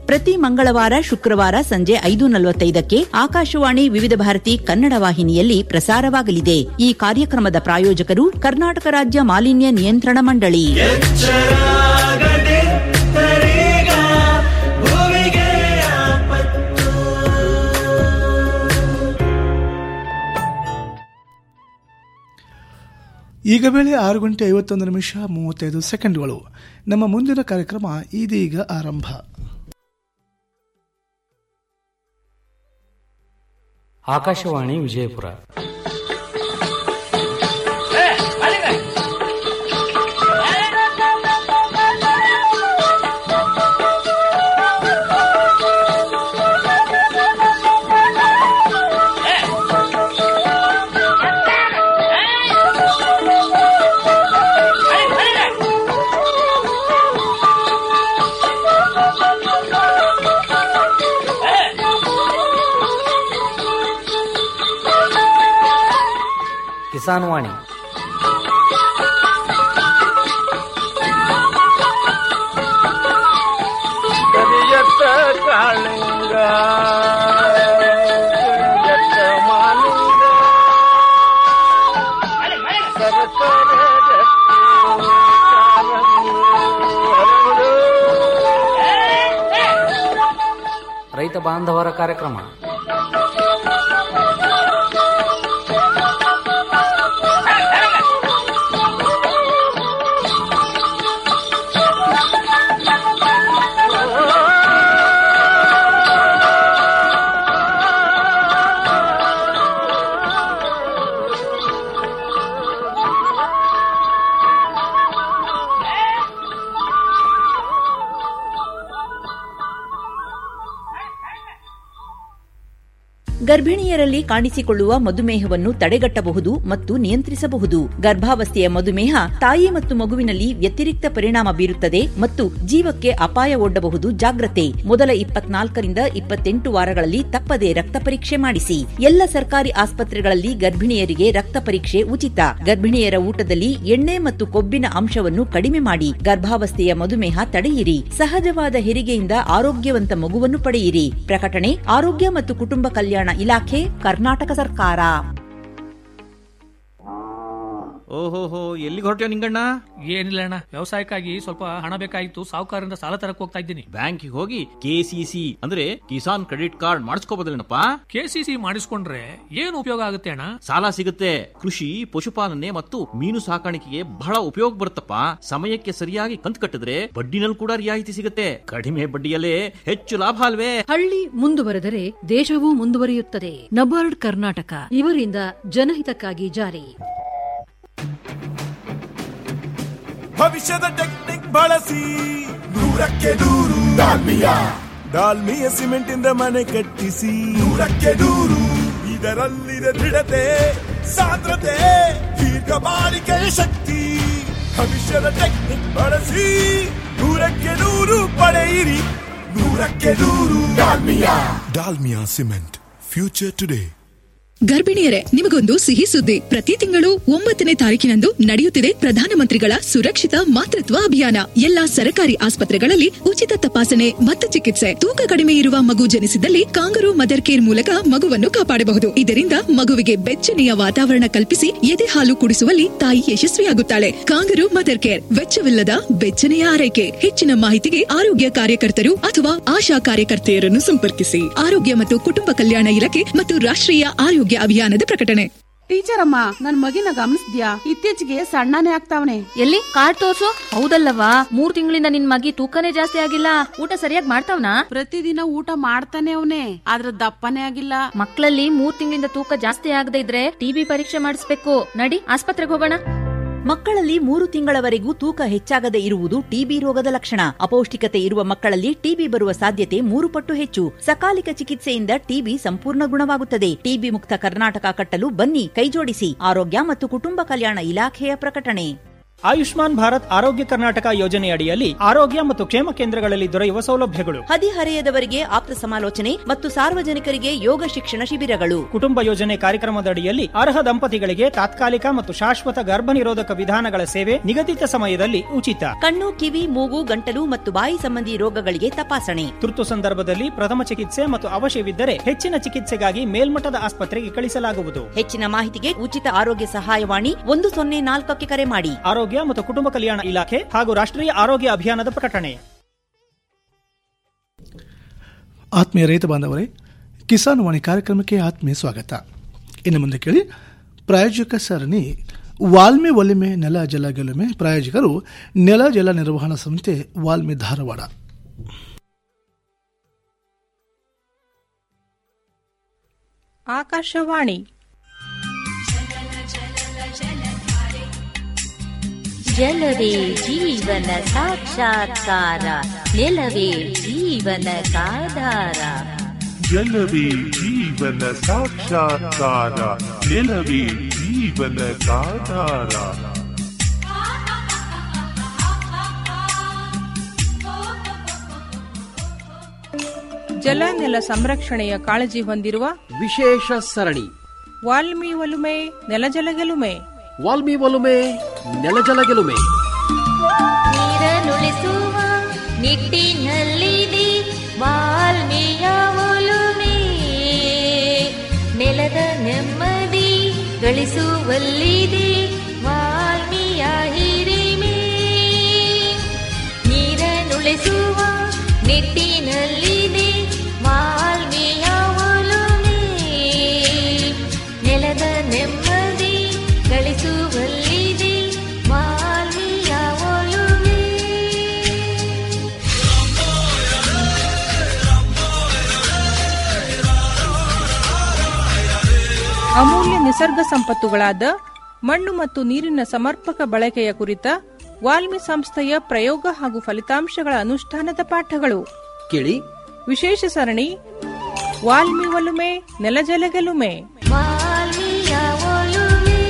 ಪ್ರತಿ ಮಂಗಳವಾರ ಶುಕ್ರವಾರ ಸಂಜೆ ಐದು ನಲವತ್ತೈದಕ್ಕೆ ಆಕಾಶವಾಣಿ ವಿವಿಧ ಭಾರತಿ ಕನ್ನಡ ವಾಹಿನಿಯಲ್ಲಿ ಪ್ರಸಾರವಾಗಲಿದೆ ಈ ಕಾರ್ಯಕ್ರಮದ ಪ್ರಾಯೋಜಕರು ಕರ್ನಾಟಕ ರಾಜ್ಯ ಮಾಲಿನ್ಯ ನಿಯಂತ್ರಣ ಮಂಡಳಿ ಎಚ್ಚರಾಗದೆ ತರೇಗ ಭೂಮಿಗೆ ಆಪತ್ತು ಈಗ ವೇಳೆ ಆರು ಗಂಟೆ ಐವತ್ತೊಂದು ನಿಮಿಷ ಮೂವತ್ತೈದು ಸೆಕೆಂಡ್ಗಳು ನಮ್ಮ ಮುಂದಿನ ಕಾರ್ಯಕ್ರಮ ಇದೀಗ ಆರಂಭ ಆಕಾಶವಾಣಿ ವಿಜಯಪುರ ಕಿಸಾನ್ ವಾಣಿ ಕರಿಯತ್ತ ಕಾಳಿಂಗ ಕರಿಯತ್ತ ಮಾಲಿಂಗ ಸರಸರ ರಕ್ತಿ ಕಾಲಂಗಿ ಹರಡು. ರೈತ ಬಾಂಧವರ ಕಾರ್ಯಕ್ರಮ ಗರ್ಭಿಣಿಯರಲ್ಲಿ ಕಾಣಿಸಿಕೊಳ್ಳುವ ಮಧುಮೇಹವನ್ನು ತಡೆಗಟ್ಟಬಹುದು ಮತ್ತು ನಿಯಂತ್ರಿಸಬಹುದು ಗರ್ಭಾವಸ್ಥೆಯ ಮಧುಮೇಹ ತಾಯಿ ಮತ್ತು ಮಗುವಿನಲ್ಲಿ ವ್ಯತಿರಿಕ್ತ ಪರಿಣಾಮ ಬೀರುತ್ತದೆ ಮತ್ತು ಜೀವಕ್ಕೆ ಅಪಾಯ ಒಡ್ಡಬಹುದು ಜಾಗ್ರತೆ ಮೊದಲ ಇಪ್ಪತ್ನಾಲ್ಕರಿಂದ ಇಪ್ಪತ್ತೆಂಟು ವಾರಗಳಲ್ಲಿ ತಪ್ಪದೆ ರಕ್ತ ಪರೀಕ್ಷೆ ಮಾಡಿಸಿ ಎಲ್ಲ ಸರ್ಕಾರಿ ಆಸ್ಪತ್ರೆಗಳಲ್ಲಿ ಗರ್ಭಿಣಿಯರಿಗೆ ರಕ್ತ ಪರೀಕ್ಷೆ ಉಚಿತ ಗರ್ಭಿಣಿಯರ ಊಟದಲ್ಲಿ ಎಣ್ಣೆ ಮತ್ತು ಕೊಬ್ಬಿನ ಅಂಶವನ್ನು ಕಡಿಮೆ ಮಾಡಿ ಗರ್ಭಾವಸ್ಥೆಯ ಮಧುಮೇಹ ತಡೆಯಿರಿ ಸಹಜವಾದ ಹೆರಿಗೆಯಿಂದ ಆರೋಗ್ಯವಂತ ಮಗುವನ್ನು ಪಡೆಯಿರಿ ಪ್ರಕಟಣೆ ಆರೋಗ್ಯ ಮತ್ತು ಕುಟುಂಬ ಕಲ್ಯಾಣ ಇಲಾಖೆ ಕರ್ನಾಟಕ ಸರ್ಕಾರ ಓಹೋಹೋ ಎಲ್ಲಿಗೆ ಹೊರಟ್ಯೋ ನಿಂಗಣ್ಣ ಏನಿಲ್ಲ ಅಣ್ಣ ವ್ಯವಸಾಯಕ್ಕಾಗಿ ಸ್ವಲ್ಪ ಹಣ ಬೇಕಾಗಿತ್ತು ಸಾಹುಕಾರರಿಂದ ಸಾಲ ತರಕ್ ಹೋಗ್ತಾ ಇದ್ದೀನಿ ಬ್ಯಾಂಕಿಗೆ ಹೋಗಿ ಕೆಸಿಸಿ ಅಂದ್ರೆ ಕಿಸಾನ್ ಕ್ರೆಡಿಟ್ ಕಾರ್ಡ್ ಮಾಡಿಸ್ಕೋಬೋದಲ್ಲೇನಪ್ಪ ಕೆಸಿಸಿ ಮಾಡಿಸ್ಕೊಂಡ್ರೆ ಏನು ಉಪಯೋಗ ಆಗುತ್ತೆ ಅಣ್ಣ ಸಾಲ ಸಿಗುತ್ತೆ ಕೃಷಿ ಪಶುಪಾಲನೆ ಮತ್ತು ಮೀನು ಸಾಕಾಣಿಕೆಗೆ ಬಹಳ ಉಪಯೋಗ ಬರುತ್ತಪ್ಪ ಸಮಯಕ್ಕೆ ಸರಿಯಾಗಿ ಕಂತು ಕಟ್ಟಿದ್ರೆ ಬಡ್ಡಿನಲ್ಲಿ ಕೂಡ ರಿಯಾಯಿತಿ ಸಿಗುತ್ತೆ ಕಡಿಮೆ ಬಡ್ಡಿಯಲ್ಲೇ ಹೆಚ್ಚು ಲಾಭ ಅಲ್ವೇ ಹಳ್ಳಿ ಮುಂದುವರೆದರೆ ದೇಶವೂ ಮುಂದುವರಿಯುತ್ತದೆ ನಬಾರ್ಡ್ ಕರ್ನಾಟಕ ಇವರಿಂದ ಜನಹಿತಕ್ಕಾಗಿ ಜಾರಿ ಭವಿಷ್ಯದ ಟೆಕ್ನಿಕ್ ಬಳಸಿ ನೂರಕ್ಕೆ ನೂರು ಡಾಲ್ಮಿಯ ಡಾಲ್ಮಿಯ ಸಿಮೆಂಟ್ ಇಂದ ಮನೆ ಕಟ್ಟಿಸಿ ನೂರಕ್ಕೆ ನೂರು ಇದರಲ್ಲಿದೆ ದೃಢತೆ ಸಾಂದ್ರತೆ ದೀರ್ಘ ಬಾಳಿಕೆಯ ಶಕ್ತಿ ಭವಿಷ್ಯದ ಟೆಕ್ನಿಕ್ ಬಳಸಿ ನೂರಕ್ಕೆ ನೂರು ಪಡೆಯಿರಿ ನೂರಕ್ಕೆ ನೂರು Dalmia Dalmia cement future today ಗರ್ಭಿಣಿಯರೇ ನಿಮಗೊಂದು ಸಿಹಿ ಸುದ್ದಿ ಪ್ರತಿ ತಿಂಗಳು ಒಂಬತ್ತನೇ ತಾರೀಕಿನಂದು ನಡೆಯುತ್ತಿದೆ ಪ್ರಧಾನಮಂತ್ರಿಗಳ ಸುರಕ್ಷಿತ ಮಾತೃತ್ವ ಅಭಿಯಾನ ಎಲ್ಲಾ ಸರ್ಕಾರಿ ಆಸ್ಪತ್ರೆಗಳಲ್ಲಿ ಉಚಿತ ತಪಾಸಣೆ ಮತ್ತು ಚಿಕಿತ್ಸೆ ತೂಕ ಕಡಿಮೆ ಇರುವ ಮಗು ಜನಿಸಿದಲ್ಲಿ ಕಾಂಗರು ಮದರ್ ಕೇರ್ ಮೂಲಕ ಮಗುವನ್ನು ಕಾಪಾಡಬಹುದು ಇದರಿಂದ ಮಗುವಿಗೆ ಬೆಚ್ಚನೆಯ ವಾತಾವರಣ ಕಲ್ಪಿಸಿ ಎದೆ ಹಾಲು ಕುಡಿಸುವಲ್ಲಿ ತಾಯಿ ಯಶಸ್ವಿಯಾಗುತ್ತಾಳೆ ಕಾಂಗರು ಮದರ್ ಕೇರ್ ವೆಚ್ಚವಿಲ್ಲದ ಬೆಚ್ಚನೆಯ ಆರೈಕೆ ಹೆಚ್ಚಿನ ಮಾಹಿತಿಗೆ ಆರೋಗ್ಯ ಕಾರ್ಯಕರ್ತರು ಅಥವಾ ಆಶಾ ಕಾರ್ಯಕರ್ತೆಯರನ್ನು ಸಂಪರ್ಕಿಸಿ ಆರೋಗ್ಯ ಮತ್ತು ಕುಟುಂಬ ಕಲ್ಯಾಣ ಇಲಾಖೆ ಮತ್ತು ರಾಷ್ಟ್ರೀಯ ಆರೋಗ್ಯ ಅಭಿಯಾನದ ಪ್ರಕಟಣೆ ಟೀಚರ್ ಅಮ್ಮ ನನ್ ಮಗಿನ ಗಮನಿಸ್ದ್ಯಾ ಇತ್ತೀಚೆಗೆ ಸಣ್ಣನೇ ಆಗ್ತಾವನೆ ಎಲ್ಲಿ ಕಾರ್ಡ್ ತೋರ್ಸು ಹೌದಲ್ಲವಾ ಮೂರ್ ತಿಂಗಳಿಂದ ನಿನ್ ಮಗಿ ತೂಕನೇ ಜಾಸ್ತಿ ಆಗಿಲ್ಲ ಊಟ ಸರಿಯಾಗಿ ಮಾಡ್ತಾವ್ನಾ ಪ್ರತಿದಿನ ಊಟ ಮಾಡ್ತಾನೆ ಅವನೇ ಆದ್ರ ದಪ್ಪನೇ ಆಗಿಲ್ಲ ಮಕ್ಕಳಲ್ಲಿ ಮೂರ್ ತಿಂಗಳಿಂದ ತೂಕ ಜಾಸ್ತಿ ಆಗದೆ ಇದ್ರೆ ಟಿಬಿ ಪರೀಕ್ಷೆ ಮಾಡಿಸ್ಬೇಕು ನಡಿ ಆಸ್ಪತ್ರೆಗೆ ಹೋಗೋಣ ಮಕ್ಕಳಲ್ಲಿ ಮೂರು ತಿಂಗಳವರೆಗೂ ತೂಕ ಹೆಚ್ಚಾಗದೆ ಇರುವುದು ಟಿಬಿ ರೋಗದ ಲಕ್ಷಣ ಅಪೌಷ್ಟಿಕತೆ ಇರುವ ಮಕ್ಕಳಲ್ಲಿ ಟಿಬಿ ಬರುವ ಸಾಧ್ಯತೆ ಮೂರು ಪಟ್ಟು ಹೆಚ್ಚು ಸಕಾಲಿಕ ಚಿಕಿತ್ಸೆಯಿಂದ ಟಿಬಿ ಸಂಪೂರ್ಣ ಗುಣವಾಗುತ್ತದೆ ಟಿಬಿ ಮುಕ್ತ ಕರ್ನಾಟಕ ಕಟ್ಟಲು ಬನ್ನಿ ಕೈಜೋಡಿಸಿ ಆರೋಗ್ಯ ಮತ್ತು ಕುಟುಂಬ ಕಲ್ಯಾಣ ಇಲಾಖೆಯ ಪ್ರಕಟಣೆ ಆಯುಷ್ಮಾನ್ ಭಾರತ್ ಆರೋಗ್ಯ ಕರ್ನಾಟಕ ಯೋಜನೆಯಡಿಯಲ್ಲಿ ಆರೋಗ್ಯ ಮತ್ತು ಕ್ಷೇಮ ಕೇಂದ್ರಗಳಲ್ಲಿ ದೊರೆಯುವ ಸೌಲಭ್ಯಗಳು ಹದಿಹರೆಯದವರಿಗೆ ಆಪ್ತ ಸಮಾಲೋಚನೆ ಮತ್ತು ಸಾರ್ವಜನಿಕರಿಗೆ ಯೋಗ ಶಿಕ್ಷಣ ಶಿಬಿರಗಳು ಕುಟುಂಬ ಯೋಜನೆ ಕಾರ್ಯಕ್ರಮದಡಿಯಲ್ಲಿ ಅರ್ಹ ದಂಪತಿಗಳಿಗೆ ತಾತ್ಕಾಲಿಕ ಮತ್ತು ಶಾಶ್ವತ ಗರ್ಭ ನಿರೋಧಕ ವಿಧಾನಗಳ ಸೇವೆ ನಿಗದಿತ ಸಮಯದಲ್ಲಿ ಉಚಿತ ಕಣ್ಣು ಕಿವಿ ಮೂಗು ಗಂಟಲು ಮತ್ತು ಬಾಯಿ ಸಂಬಂಧಿ ರೋಗಗಳಿಗೆ ತಪಾಸಣೆ ತುರ್ತು ಸಂದರ್ಭದಲ್ಲಿ ಪ್ರಥಮ ಚಿಕಿತ್ಸೆ ಮತ್ತು ಅವಶ್ಯವಿದ್ದರೆ ಹೆಚ್ಚಿನ ಚಿಕಿತ್ಸೆಗಾಗಿ ಮೇಲ್ಮಟ್ಟದ ಆಸ್ಪತ್ರೆಗೆ ಕಳಿಸಲಾಗುವುದು ಹೆಚ್ಚಿನ ಮಾಹಿತಿಗೆ ಉಚಿತ ಆರೋಗ್ಯ ಸಹಾಯವಾಣಿ ಒಂದು ಸೊನ್ನೆ ನಾಲ್ಕಕ್ಕೆ ಕರೆ ಮಾಡಿ ಆರೋಗ್ಯ ಮತ್ತು ಕುಟುಂಬ ಕಲ್ಯಾಣ ಇಲಾಖೆ ಹಾಗೂ ರಾಷ್ಟ್ರೀಯ ಆರೋಗ್ಯ ಅಭಿಯಾನದ ಪ್ರಕಟಣೆ ಆತ್ಮೀಯ ರೈತ ಬಾಂಧವರೇ ಕಿಸಾನ್ ವಾಣಿ ಕಾರ್ಯಕ್ರಮಕ್ಕೆ ಆತ್ಮೀಯ ಸ್ವಾಗತ ಇನ್ನು ಮುಂದೆ ಕೇಳಿ ಪ್ರಾಯೋಜಕ ಸರಣಿ ವಾಲ್ಮಿ ಒಲಿಮೆ ನೆಲ ಜಲ ಗೆಲುಮೆ ಪ್ರಾಯೋಜಕರು ನೆಲ ಜಲ ನಿರ್ವಹಣಾ ಸಂಸ್ಥೆ ವಾಲ್ಮಿ ಧಾರವಾಡ ಆಕಾಶವಾಣಿ ಜಲವೇ ಜೀವನ ಸಾಕ್ಷಾತ್ಕಾರ ನೆಲವೇ ಜೀವನದಾಧಾರ ಜಲವೇ ಜೀವನ ಸಾಕ್ಷಾತ್ಕಾರ ನೆಲವೇ ಜೀವನದಾಧಾರ ಜಲ ನೆಲ ಸಂರಕ್ಷಣೆಯ ಕಾಳಜಿ ಹೊಂದಿರುವ ವಿಶೇಷ ಸರಣಿ ವಾಲ್ಮಿ ಒಲುಮೆ ನೆಲಜಲ ಗೆಲುಮೆ ವಾಲ್ಮಿ ಒಲುಮೆ ನೆಲಜಲ ಗೆಲುಮೆ ನೀರನ್ನುಳಿಸುವ ನಿಟ್ಟಿನಲ್ಲಿದೆ ವಾಲ್ಮೀಯ ಒಲುಮೆ ನೆಲದ ನೆಮ್ಮದಿ ಗಳಿಸುವಲ್ಲಿದೆ ವಾಲ್ಮೀಯ ಹಿರಿಮೆ ನೀರನ್ನುಳಿಸುವ ನಿಟ್ಟಿನಲ್ಲಿದೆ ವಾಲ್ಮೀಯ ಒಲುಮೆ ನೆಲದ ನೆಮ್ಮದಿ ಗಳಿಸುವಲ್ಲಿದೆ ವಾಲ್ಮೀಯ ಒಲುಮೆ ಅಮೂಲ್ಯ ನಿಸರ್ಗ ಸಂಪತ್ತುಗಳಾದ ಮಣ್ಣು ಮತ್ತು ನೀರಿನ ಸಮರ್ಪಕ ಬಳಕೆಯ ಕುರಿತ ವಾಲ್ಮಿ ಸಂಸ್ಥೆಯ ಪ್ರಯೋಗ ಹಾಗೂ ಫಲಿತಾಂಶಗಳ ಅನುಷ್ಠಾನದ ಪಾಠಗಳು ಕೇಳಿ ವಿಶೇಷ ಸರಣಿ ವಾಲ್ಮಿ ಒಲುಮೆ ನೆಲಜಲ ಗೆಲುಮೆ ವಾಲ್ಮೀಯ ಒಲುಮೆ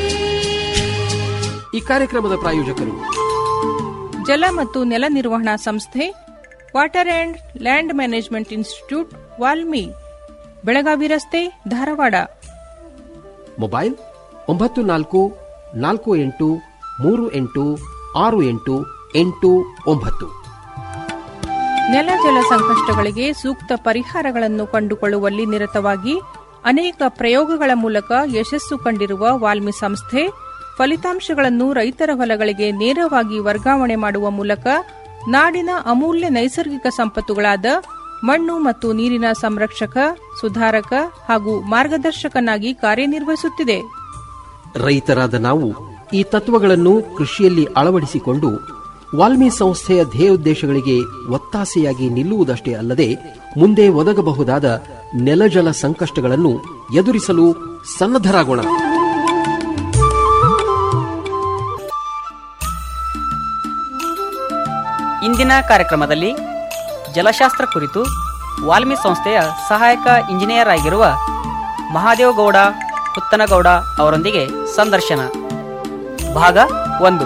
ಈ ಕಾರ್ಯಕ್ರಮದ ಪ್ರಾಯೋಜಕರು ಜಲ ಮತ್ತು ನೆಲ ನಿರ್ವಹಣಾ ಸಂಸ್ಥೆ water and land management institute WALMI Belagavi ರಸ್ತೆ ಧಾರವಾಡ ಮೊಬೈಲ್ ಒಂಬತ್ತು ನಾಲ್ಕು ನಾಲ್ಕು ಎಂಟು ಮೂರು ಎಂಟು ಆರು ಎಂಟು ಎಂಟು ಒಂಬತ್ತು ನೆಲ ಜಲ ಸಂಕಷ್ಟಗಳಿಗೆ ಸೂಕ್ತ ಪರಿಹಾರಗಳನ್ನು ಕಂಡುಕೊಳ್ಳುವಲ್ಲಿ ನಿರತವಾಗಿ ಅನೇಕ ಪ್ರಯೋಗಗಳ ಮೂಲಕ ಯಶಸ್ಸು ಕಂಡಿರುವ ವಾಲ್ಮಿ ಸಂಸ್ಥೆ ಫಲಿತಾಂಶಗಳನ್ನು ರೈತರ ಹೊಲಗಳಿಗೆ ನೇರವಾಗಿ ವರ್ಗಾವಣೆ ಮಾಡುವ ಮೂಲಕ ನಾಡಿನ ಅಮೂಲ್ಯ ನೈಸರ್ಗಿಕ ಸಂಪತ್ತುಗಳಾದ ಮಣ್ಣು ಮತ್ತು ನೀರಿನ ಸಂರಕ್ಷಕ ಸುಧಾರಕ ಹಾಗೂ ಮಾರ್ಗದರ್ಶಕನಾಗಿ ಕಾರ್ಯನಿರ್ವಹಿಸುತ್ತಿದೆ ರೈತರಾದ ನಾವು ಈ ತತ್ವಗಳನ್ನು ಕೃಷಿಯಲ್ಲಿ ಅಳವಡಿಸಿಕೊಂಡು ವಾಲ್ಮಿ ಸಂಸ್ಥೆಯ ಧ್ಯೇಯೋದ್ದೇಶಗಳಿಗೆ ಒತ್ತಾಸೆಯಾಗಿ ನಿಲ್ಲುವುದಷ್ಟೇ ಅಲ್ಲದೆ ಮುಂದೆ ಒದಗಬಹುದಾದ ನೆಲಜಲ ಸಂಕಷ್ಟಗಳನ್ನು ಎದುರಿಸಲು ಸನ್ನದ್ಧರಾಗೋಣ ಇಂದಿನ ಕಾರ್ಯಕ್ರಮದಲ್ಲಿ ಜಲಶಾಸ್ತ್ರ ಕುರಿತು ವಾಲ್ಮಿ ಸಂಸ್ಥೆಯ ಸಹಾಯಕ ಇಂಜಿನಿಯರ್ ಆಗಿರುವ ಮಹಾದೇವ್ ಗೌಡ ಹುತ್ತನಗೌಡ ಅವರೊಂದಿಗೆ ಸಂದರ್ಶನ ಭಾಗ ಒಂದು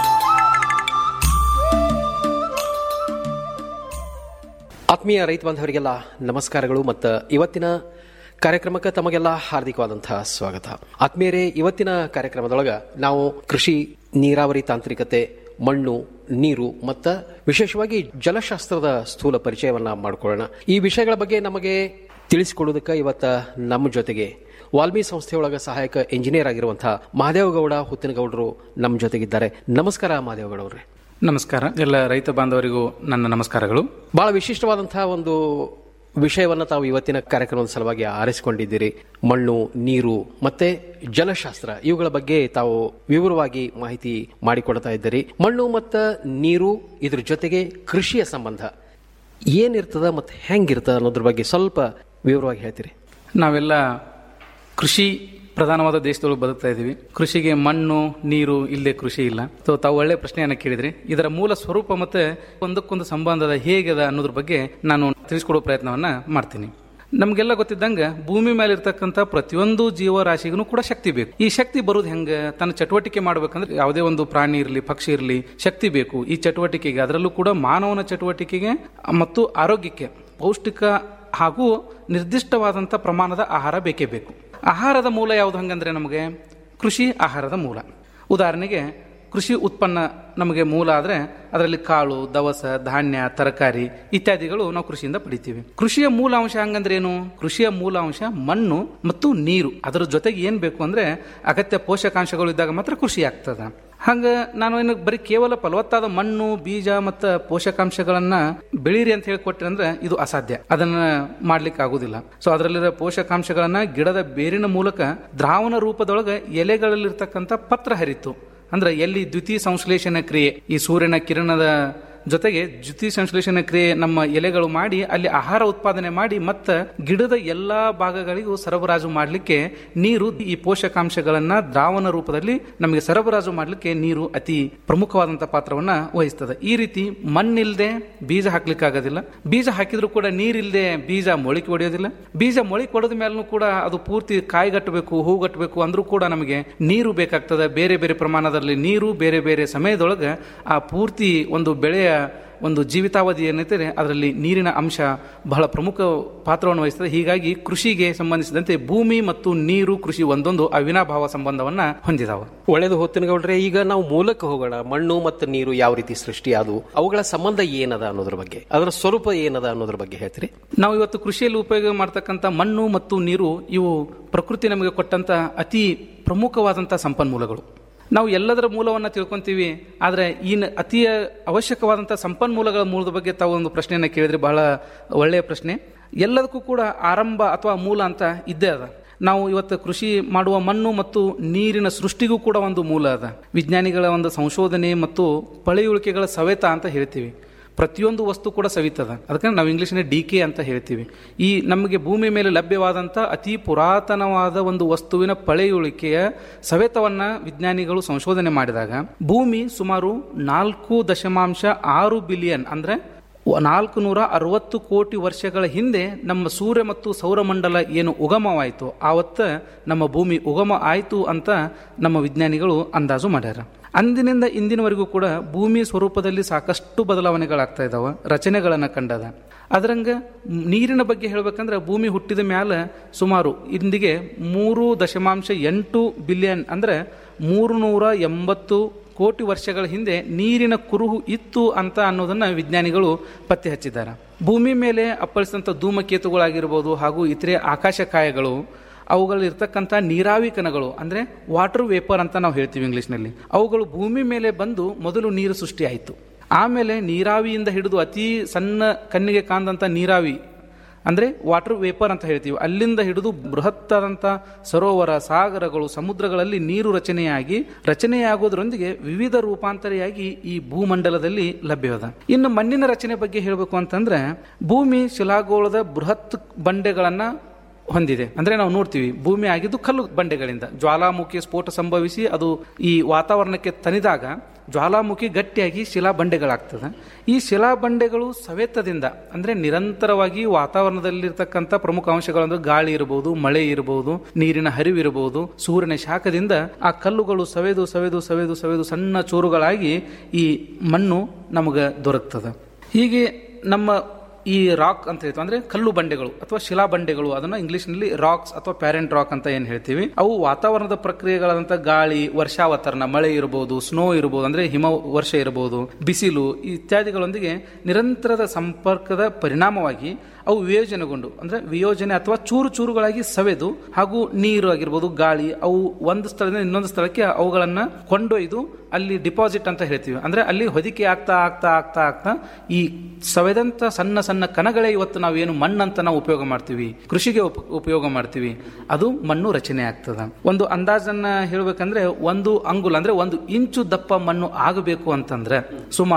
ಆತ್ಮೀಯ ರೈತ ಬಾಂಧವರಿಗೆಲ್ಲ ನಮಸ್ಕಾರಗಳು ಮತ್ತು ಇವತ್ತಿನ ಕಾರ್ಯಕ್ರಮಕ್ಕೆ ತಮಗೆಲ್ಲ ಹಾರ್ದಿಕವಾದಂತಹ ಸ್ವಾಗತ ಆತ್ಮೀಯರೇ ಇವತ್ತಿನ ಕಾರ್ಯಕ್ರಮದೊಳಗ ನಾವು ಕೃಷಿ ನೀರಾವರಿ ತಾಂತ್ರಿಕತೆ ಮಣ್ಣು ನೀರು ಮತ್ತು ವಿಶೇಷವಾಗಿ ಜಲಶಾಸ್ತ್ರದ ಸ್ಥೂಲ ಪರಿಚಯವನ್ನ ಮಾಡಿಕೊಳ್ಳೋಣ ಈ ವಿಷಯಗಳ ಬಗ್ಗೆ ನಮಗೆ ತಿಳಿಸಿಕೊಡೋದಕ್ಕೆ ಇವತ್ತ ನಮ್ಮ ಜೊತೆಗೆ ವಾಲ್ಮಿ ಸಂಸ್ಥೆಯೊಳಗ ಸಹಾಯಕ ಇಂಜಿನಿಯರ್ ಆಗಿರುವಂತಹ ಮಹಾದೇವಗೌಡ ಹುತ್ತಿನಗೌಡರು ನಮ್ಮ ಜೊತೆಗಿದ್ದಾರೆ ನಮಸ್ಕಾರ ಮಹಾದೇವಗೌಡ ಅವರೇ ನಮಸ್ಕಾರ ಎಲ್ಲ ರೈತ ಬಾಂಧವರಿಗೂ ನನ್ನ ನಮಸ್ಕಾರಗಳು ಬಹಳ ವಿಶಿಷ್ಟವಾದಂತಹ ಒಂದು ವಿಷಯವನ್ನ ತಾವು ಇವತ್ತಿನ ಕಾರ್ಯಕ್ರಮದ ಸಲುವಾಗಿ ಆರಿಸಿಕೊಂಡಿದ್ದೀರಿ ಮಣ್ಣು ನೀರು ಮತ್ತೆ ಜಲಶಾಸ್ತ್ರ ಇವುಗಳ ಬಗ್ಗೆ ತಾವು ವಿವರವಾಗಿ ಮಾಹಿತಿ ಮಾಡಿಕೊಡ್ತಾ ಇದ್ದೀರಿ ಮಣ್ಣು ಮತ್ತು ನೀರು ಇದ್ರ ಜೊತೆಗೆ ಕೃಷಿಯ ಸಂಬಂಧ ಏನಿರ್ತದ ಮತ್ತು ಹೆಂಗಿರ್ತದ ಅನ್ನೋದ್ರ ಬಗ್ಗೆ ಸ್ವಲ್ಪ ವಿವರವಾಗಿ ಹೇಳ್ತೀರಿ ನಾವೆಲ್ಲ ಕೃಷಿ ಪ್ರಧಾನವಾದ ದೇಶದೊಳಗೆ ಬದುಕ್ತಾ ಇದ್ದೀವಿ ಕೃಷಿಗೆ ಮಣ್ಣು ನೀರು ಇಲ್ಲದೆ ಕೃಷಿ ಇಲ್ಲ ಸೊ ತಾವು ಒಳ್ಳೆ ಪ್ರಶ್ನೆಯನ್ನ ಕೇಳಿದ್ರಿ ಇದರ ಮೂಲ ಸ್ವರೂಪ ಮತ್ತೆ ಒಂದಕ್ಕೊಂದು ಸಂಬಂಧದ ಹೇಗದ ಅನ್ನೋದ್ರ ಬಗ್ಗೆ ನಾನು ತಿಳಿಸ್ಕೊಡೋ ಪ್ರಯತ್ನವನ್ನ ಮಾಡ್ತೀನಿ ನಮಗೆಲ್ಲ ಗೊತ್ತಿದ್ದಂಗೆ ಭೂಮಿ ಮೇಲೆ ಇರ್ತಕ್ಕಂಥ ಪ್ರತಿಯೊಂದು ಜೀವರಾಶಿಗೂ ಕೂಡ ಶಕ್ತಿ ಬೇಕು ಈ ಶಕ್ತಿ ಬರೋದು ಹೆಂಗೆ ತನ್ನ ಚಟುವಟಿಕೆ ಮಾಡ್ಬೇಕಂದ್ರೆ ಯಾವುದೇ ಒಂದು ಪ್ರಾಣಿ ಇರಲಿ ಪಕ್ಷಿ ಇರಲಿ ಶಕ್ತಿ ಬೇಕು ಈ ಚಟುವಟಿಕೆಗೆ ಅದರಲ್ಲೂ ಕೂಡ ಮಾನವನ ಚಟುವಟಿಕೆಗೆ ಮತ್ತು ಆರೋಗ್ಯಕ್ಕೆ ಪೌಷ್ಟಿಕ ಹಾಗೂ ನಿರ್ದಿಷ್ಟವಾದಂಥ ಪ್ರಮಾಣದ ಆಹಾರ ಬೇಕೇ ಬೇಕು ಆಹಾರದ ಮೂಲ ಯಾವುದು ಹಂಗಂದ್ರೆ ನಮಗೆ ಕೃಷಿ ಆಹಾರದ ಮೂಲ ಉದಾಹರಣೆಗೆ ಕೃಷಿ ಉತ್ಪನ್ನ ನಮಗೆ ಮೂಲ ಆದರೆ ಅದರಲ್ಲಿ ಕಾಳು ದವಸ ಧಾನ್ಯ ತರಕಾರಿ ಇತ್ಯಾದಿಗಳು ನಾವು ಕೃಷಿಯಿಂದ ಪಡಿತೀವಿ ಕೃಷಿಯ ಮೂಲ ಅಂಶ ಹಂಗಂದ್ರೆ ಏನು ಕೃಷಿಯ ಮೂಲ ಅಂಶ ಮಣ್ಣು ಮತ್ತು ನೀರು ಅದರ ಜೊತೆಗೆ ಏನ್ ಬೇಕು ಅಂದ್ರೆ ಅಗತ್ಯ ಪೋಷಕಾಂಶಗಳು ಇದ್ದಾಗ ಮಾತ್ರ ಕೃಷಿ ಆಗ್ತದ ಹಂಗ ನಾನು ಏನು ಬರೀ ಕೇವಲ ಫಲವತ್ತಾದ ಮಣ್ಣು ಬೀಜ ಮತ್ತು ಪೋಷಕಾಂಶಗಳನ್ನ ಬೆಳೀರಿ ಅಂತ ಹೇಳಿ ಕೊಟ್ಟರೆ ಅಂದ್ರೆ ಇದು ಅಸಾಧ್ಯ ಅದನ್ನ ಮಾಡ್ಲಿಕ್ಕೆ ಆಗುದಿಲ್ಲ ಸೊ ಅದರಲ್ಲಿರೋ ಪೋಷಕಾಂಶಗಳನ್ನ ಗಿಡದ ಬೇರಿನ ಮೂಲಕ ದ್ರಾವಣ ರೂಪದೊಳಗೆ ಎಲೆಗಳಲ್ಲಿರ್ತಕ್ಕಂಥ ಪತ್ರ ಹರಿತು ಅಂದ್ರೆ ಎಲ್ಲಿ ದ್ವಿತೀಯ ಸಂಶ್ಲೇಷಣ ಕ್ರಿಯೆ ಈ ಸೂರ್ಯನ ಕಿರಣದ ಜೊತೆಗೆ ದ್ವಿತೀಯ ಸಂಶ್ಲೇಷಣ ಕ್ರಿಯೆ ನಮ್ಮ ಎಲೆಗಳು ಮಾಡಿ ಅಲ್ಲಿ ಆಹಾರ ಉತ್ಪಾದನೆ ಮಾಡಿ ಮತ್ತೆ ಗಿಡದ ಎಲ್ಲಾ ಭಾಗಗಳಿಗೂ ಸರಬರಾಜು ಮಾಡಲಿಕ್ಕೆ ನೀರು ಈ ಪೋಷಕಾಂಶಗಳನ್ನ ದ್ರಾವಣ ರೂಪದಲ್ಲಿ ನಮಗೆ ಸರಬರಾಜು ಮಾಡಲಿಕ್ಕೆ ನೀರು ಅತಿ ಪ್ರಮುಖವಾದಂತಹ ಪಾತ್ರವನ್ನ ವಹಿಸ್ತದೆ ಈ ರೀತಿ ಮಣ್ಣಿಲ್ದೆ ಬೀಜ ಹಾಕ್ಲಿಕ್ಕೆ ಆಗೋದಿಲ್ಲ ಬೀಜ ಹಾಕಿದ್ರು ಕೂಡ ನೀರಿಲ್ದೆ ಬೀಜ ಮೊಳಕೆ ಹೊಡೆಯೋದಿಲ್ಲ ಬೀಜ ಮೊಳಕೆ ಹೊಡೆದ ಮೇಲೂ ಕೂಡ ಅದು ಪೂರ್ತಿ ಕಾಯಿಗಟ್ಟಬೇಕು ಹೂಗಟ್ಟಬೇಕು ಅಂದ್ರೂ ಕೂಡ ನಮಗೆ ನೀರು ಬೇಕಾಗ್ತದೆ ಬೇರೆ ಬೇರೆ ಪ್ರಮಾಣದಲ್ಲಿ ನೀರು ಬೇರೆ ಬೇರೆ ಸಮಯದೊಳಗೆ ಆ ಪೂರ್ತಿ ಒಂದು ಬೆಳೆಯ ಒಂದು ಜೀವಿತಾವಧಿ ಏನೈತೆ ಅದರಲ್ಲಿ ನೀರಿನ ಅಂಶ ಬಹಳ ಪ್ರಮುಖ ಪಾತ್ರವನ್ನು ವಹಿಸ್ತದೆ ಹೀಗಾಗಿ ಕೃಷಿಗೆ ಸಂಬಂಧಿಸಿದಂತೆ ಭೂಮಿ ಮತ್ತು ನೀರು ಕೃಷಿ ಒಂದೊಂದು ಅವಿನಾಭಾವ ಸಂಬಂಧವನ್ನ ಹೊಂದಿದಾವೆ ಒಳ್ಳೇದು ಹೊತ್ತಿನಗೌಡ್ರೆ ಈಗ ನಾವು ಮೂಲಕ್ಕೆ ಹೋಗೋಣ ಮಣ್ಣು ಮತ್ತು ನೀರು ಯಾವ ರೀತಿ ಸೃಷ್ಟಿಯಾದವು ಅವುಗಳ ಸಂಬಂಧ ಏನದ ಅನ್ನೋದ್ರ ಬಗ್ಗೆ ಅದರ ಸ್ವರೂಪ ಏನದ ಅನ್ನೋದ್ರ ಬಗ್ಗೆ ಹೇಳ್ತೀರಿ ನಾವು ಇವತ್ತು ಕೃಷಿಯಲ್ಲಿ ಉಪಯೋಗ ಮಾಡ್ತಕ್ಕಂಥ ಮಣ್ಣು ಮತ್ತು ನೀರು ಇವು ಪ್ರಕೃತಿ ನಮಗೆ ಕೊಟ್ಟಂತ ಅತಿ ಪ್ರಮುಖವಾದಂಥ ಸಂಪನ್ಮೂಲಗಳು ನಾವು ಎಲ್ಲದರ ಮೂಲವನ್ನ ತಿಳ್ಕೊಂತೀವಿ ಆದರೆ ಈ ನ- ಅತಿ ಅವಶ್ಯಕವಾದಂಥ ಸಂಪನ್ಮೂಲಗಳ ಮೂಲದ ಬಗ್ಗೆ ತಾವು ಒಂದು ಪ್ರಶ್ನೆಯನ್ನ ಕೇಳಿದ್ರೆ ಬಹಳ ಒಳ್ಳೆಯ ಪ್ರಶ್ನೆ ಎಲ್ಲದಕ್ಕೂ ಕೂಡ ಆರಂಭ ಅಥವಾ ಮೂಲ ಅಂತ ಇದ್ದೇ ಅದ ನಾವು ಇವತ್ತು ಕೃಷಿ ಮಾಡುವ ಮಣ್ಣು ಮತ್ತು ನೀರಿನ ಸೃಷ್ಟಿಗೂ ಕೂಡ ಒಂದು ಮೂಲ ಅದ ವಿಜ್ಞಾನಿಗಳ ಒಂದು ಸಂಶೋಧನೆ ಮತ್ತು ಪಳೆಯುಳಿಕೆಗಳ ಸವೆತ ಅಂತ ಹೇಳ್ತೀವಿ ಪ್ರತಿಯೊಂದು ವಸ್ತು ಕೂಡ ಸವಿತದ ಅದಕ್ಕೆ ನಾವು ಇಂಗ್ಲಿಷ್ನಲ್ಲಿ ಡಿ ಕೆ ಅಂತ ಹೇಳ್ತೀವಿ ಈ ನಮಗೆ ಭೂಮಿ ಮೇಲೆ ಲಭ್ಯವಾದಂಥ ಅತಿ ಪುರಾತನವಾದ ಒಂದು ವಸ್ತುವಿನ ಪಳೆಯುಳಿಕೆಯ ಸವೆತವನ್ನ ವಿಜ್ಞಾನಿಗಳು ಸಂಶೋಧನೆ ಮಾಡಿದಾಗ ಭೂಮಿ ಸುಮಾರು ನಾಲ್ಕು ದಶಮಾಂಶ ಆರು ಬಿಲಿಯನ್ ಅಂದ್ರೆ ನಾಲ್ಕು ನೂರ ಅರವತ್ತು ಕೋಟಿ ವರ್ಷಗಳ ಹಿಂದೆ ನಮ್ಮ ಸೂರ್ಯ ಮತ್ತು ಸೌರಮಂಡಲ ಏನು ಉಗಮವಾಯಿತು ಆವತ್ತ ನಮ್ಮ ಭೂಮಿ ಉಗಮ ಆಯಿತು ಅಂತ ನಮ್ಮ ವಿಜ್ಞಾನಿಗಳು ಅಂದಾಜು ಮಾಡ್ಯಾರ ಅಂದಿನಿಂದ ಇಂದಿನವರೆಗೂ ಕೂಡ ಭೂಮಿ ಸ್ವರೂಪದಲ್ಲಿ ಸಾಕಷ್ಟು ಬದಲಾವಣೆಗಳಾಗ್ತಾ ಇದಾವ ರಚನೆಗಳನ್ನು ಕಂಡದ ಅದರಂಗ ನೀರಿನ ಬಗ್ಗೆ ಹೇಳ್ಬೇಕಂದ್ರೆ ಭೂಮಿ ಹುಟ್ಟಿದ ಮ್ಯಾಲ ಸುಮಾರು ಇಂದಿಗೆ ಮೂರು ದಶಮಾಂಶ ಎಂಟು ಬಿಲಿಯನ್ ಅಂದ್ರೆ ಮೂರು ನೂರ ಎಂಬತ್ತು ಕೋಟಿ ವರ್ಷಗಳ ಹಿಂದೆ ನೀರಿನ ಕುರುಹು ಇತ್ತು ಅಂತ ಅನ್ನೋದನ್ನ ವಿಜ್ಞಾನಿಗಳು ಪತ್ತೆ ಹಚ್ಚಿದ್ದಾರೆ ಭೂಮಿ ಮೇಲೆ ಅಪ್ಪಳಿಸಿದಂಥ ಧೂಮಕೇತುಗಳಾಗಿರ್ಬೋದು ಹಾಗೂ ಇತರೆ ಆಕಾಶಕಾಯಗಳು ಅವುಗಳಲ್ಲಿ ಇರ್ತಕ್ಕಂಥ ನೀರಾವಿ ಕಣಗಳು ಅಂದರೆ ವಾಟರ್ ವೇಪರ್ ಅಂತ ನಾವು ಹೇಳ್ತೀವಿ ಇಂಗ್ಲೀಷ್ನಲ್ಲಿ ಅವುಗಳು ಭೂಮಿ ಮೇಲೆ ಬಂದು ಮೊದಲು ನೀರು ಸೃಷ್ಟಿಯಾಯಿತು ಆಮೇಲೆ ನೀರಾವಿಯಿಂದ ಹಿಡಿದು ಅತಿ ಸಣ್ಣ ಕಣ್ಣಿಗೆ ಕಾಂದಂಥ ನೀರಾವಿ ಅಂದರೆ ವಾಟರ್ ವೇಪರ್ ಅಂತ ಹೇಳ್ತೀವಿ ಅಲ್ಲಿಂದ ಹಿಡಿದು ಬೃಹತ್ತಾದಂಥ ಸರೋವರ ಸಾಗರಗಳು ಸಮುದ್ರಗಳಲ್ಲಿ ನೀರು ರಚನೆಯಾಗಿ ರಚನೆಯಾಗೋದ್ರೊಂದಿಗೆ ವಿವಿಧ ರೂಪಾಂತರಿಯಾಗಿ ಈ ಭೂಮಂಡಲದಲ್ಲಿ ಲಭ್ಯವಾದ ಇನ್ನು ಮಣ್ಣಿನ ರಚನೆ ಬಗ್ಗೆ ಹೇಳಬೇಕು ಅಂತಂದ್ರೆ ಭೂಮಿ ಶಿಲಾಗೋಳದ ಬೃಹತ್ ಬಂಡೆಗಳನ್ನ ಹೊಂದಿದೆ ಅಂದ್ರೆ ನಾವು ನೋಡ್ತೀವಿ ಭೂಮಿ ಆಗಿದ್ದು ಕಲ್ಲು ಬಂಡೆಗಳಿಂದ ಜ್ವಾಲಾಮುಖಿ ಸ್ಫೋಟ ಸಂಭವಿಸಿ ಅದು ಈ ವಾತಾವರಣಕ್ಕೆ ತನಿದಾಗ ಜ್ವಾಲಾಮುಖಿ ಗಟ್ಟಿಯಾಗಿ ಶಿಲಾ ಬಂಡೆಗಳಾಗ್ತದೆ ಈ ಶಿಲಾ ಬಂಡೆಗಳು ಸವೆತದಿಂದ ಅಂದ್ರೆ ನಿರಂತರವಾಗಿ ವಾತಾವರಣದಲ್ಲಿರ್ತಕ್ಕಂಥ ಪ್ರಮುಖ ಅಂಶಗಳಂದ್ರೆ ಗಾಳಿ ಇರಬಹುದು ಮಳೆ ಇರಬಹುದು ನೀರಿನ ಹರಿವಿರಬಹುದು ಸೂರ್ಯನ ಶಾಖದಿಂದ ಆ ಕಲ್ಲುಗಳು ಸವೆದು ಸವೆದು ಸವೆದು ಸವೆದು ಸಣ್ಣ ಚೂರುಗಳಾಗಿ ಈ ಮಣ್ಣು ನಮಗೆ ದೊರಕ್ತದೆ ಹೀಗೆ ನಮ್ಮ ಈ ರಾಕ್ ಅಂತ ಹೇಳ್ತೀವಿ ಅಂದ್ರೆ ಕಲ್ಲು ಬಂಡೆಗಳು ಅಥವಾ ಶಿಲಾ ಬಂಡೆಗಳು ಅದನ್ನ ಇಂಗ್ಲಿಷ್ನಲ್ಲಿ ರಾಕ್ಸ್ ಅಥವಾ ಪ್ಯಾರೆಂಟ್ ರಾಕ್ ಅಂತ ಏನ್ ಹೇಳ್ತೀವಿ ಅವು ವಾತಾವರಣದ ಪ್ರಕ್ರಿಯೆಗಳಾದಂಥ ಗಾಳಿ ವರ್ಷಾವತರಣ ಮಳೆ ಇರಬಹುದು ಸ್ನೋ ಇರಬಹುದು ಅಂದ್ರೆ ಹಿಮ ವರ್ಷ ಇರಬಹುದು ಬಿಸಿಲು ಇತ್ಯಾದಿಗಳೊಂದಿಗೆ ನಿರಂತರದ ಸಂಪರ್ಕದ ಪರಿಣಾಮವಾಗಿ ಅವು ವಿಯೋಜನೆಗೊಂಡು ಅಂದ್ರೆ ವಿಯೋಜನೆ ಅಥವಾ ಚೂರು ಚೂರುಗಳಾಗಿ ಸವೆದು ಹಾಗೂ ನೀರು ಆಗಿರ್ಬೋದು ಗಾಳಿ ಅವು ಒಂದು ಸ್ಥಳದಿಂದ ಇನ್ನೊಂದು ಸ್ಥಳಕ್ಕೆ ಅವುಗಳನ್ನ ಕೊಂಡೊಯ್ದು ಅಲ್ಲಿ ಡಿಪಾಸಿಟ್ ಅಂತ ಹೇಳ್ತೀವಿ ಅಂದ್ರೆ ಅಲ್ಲಿ ಹೊದಿಕೆ ಆಗ್ತಾ ಆಗ್ತಾ ಆಗ್ತಾ ಆಗ್ತಾ ಈ ಸವೆದಂತ ಸಣ್ಣ ಸಣ್ಣ ಕಣಗಳೇ ಇವತ್ತು ನಾವೇನು ಮಣ್ಣಂತ ನಾವು ಉಪಯೋಗ ಮಾಡ್ತೀವಿ ಕೃಷಿಗೆ ಉಪ- ಉಪಯೋಗ ಮಾಡ್ತೀವಿ ಅದು ಮಣ್ಣು ರಚನೆ ಆಗ್ತದ ಒಂದು ಅಂದಾಜನ್ನ ಹೇಳ್ಬೇಕಂದ್ರೆ ಒಂದು ಅಂಗುಲ ಅಂದ್ರೆ ಒಂದು ಇಂಚು ದಪ್ಪ ಮಣ್ಣು ಆಗಬೇಕು ಅಂತಂದ್ರೆ ಸುಮಾರು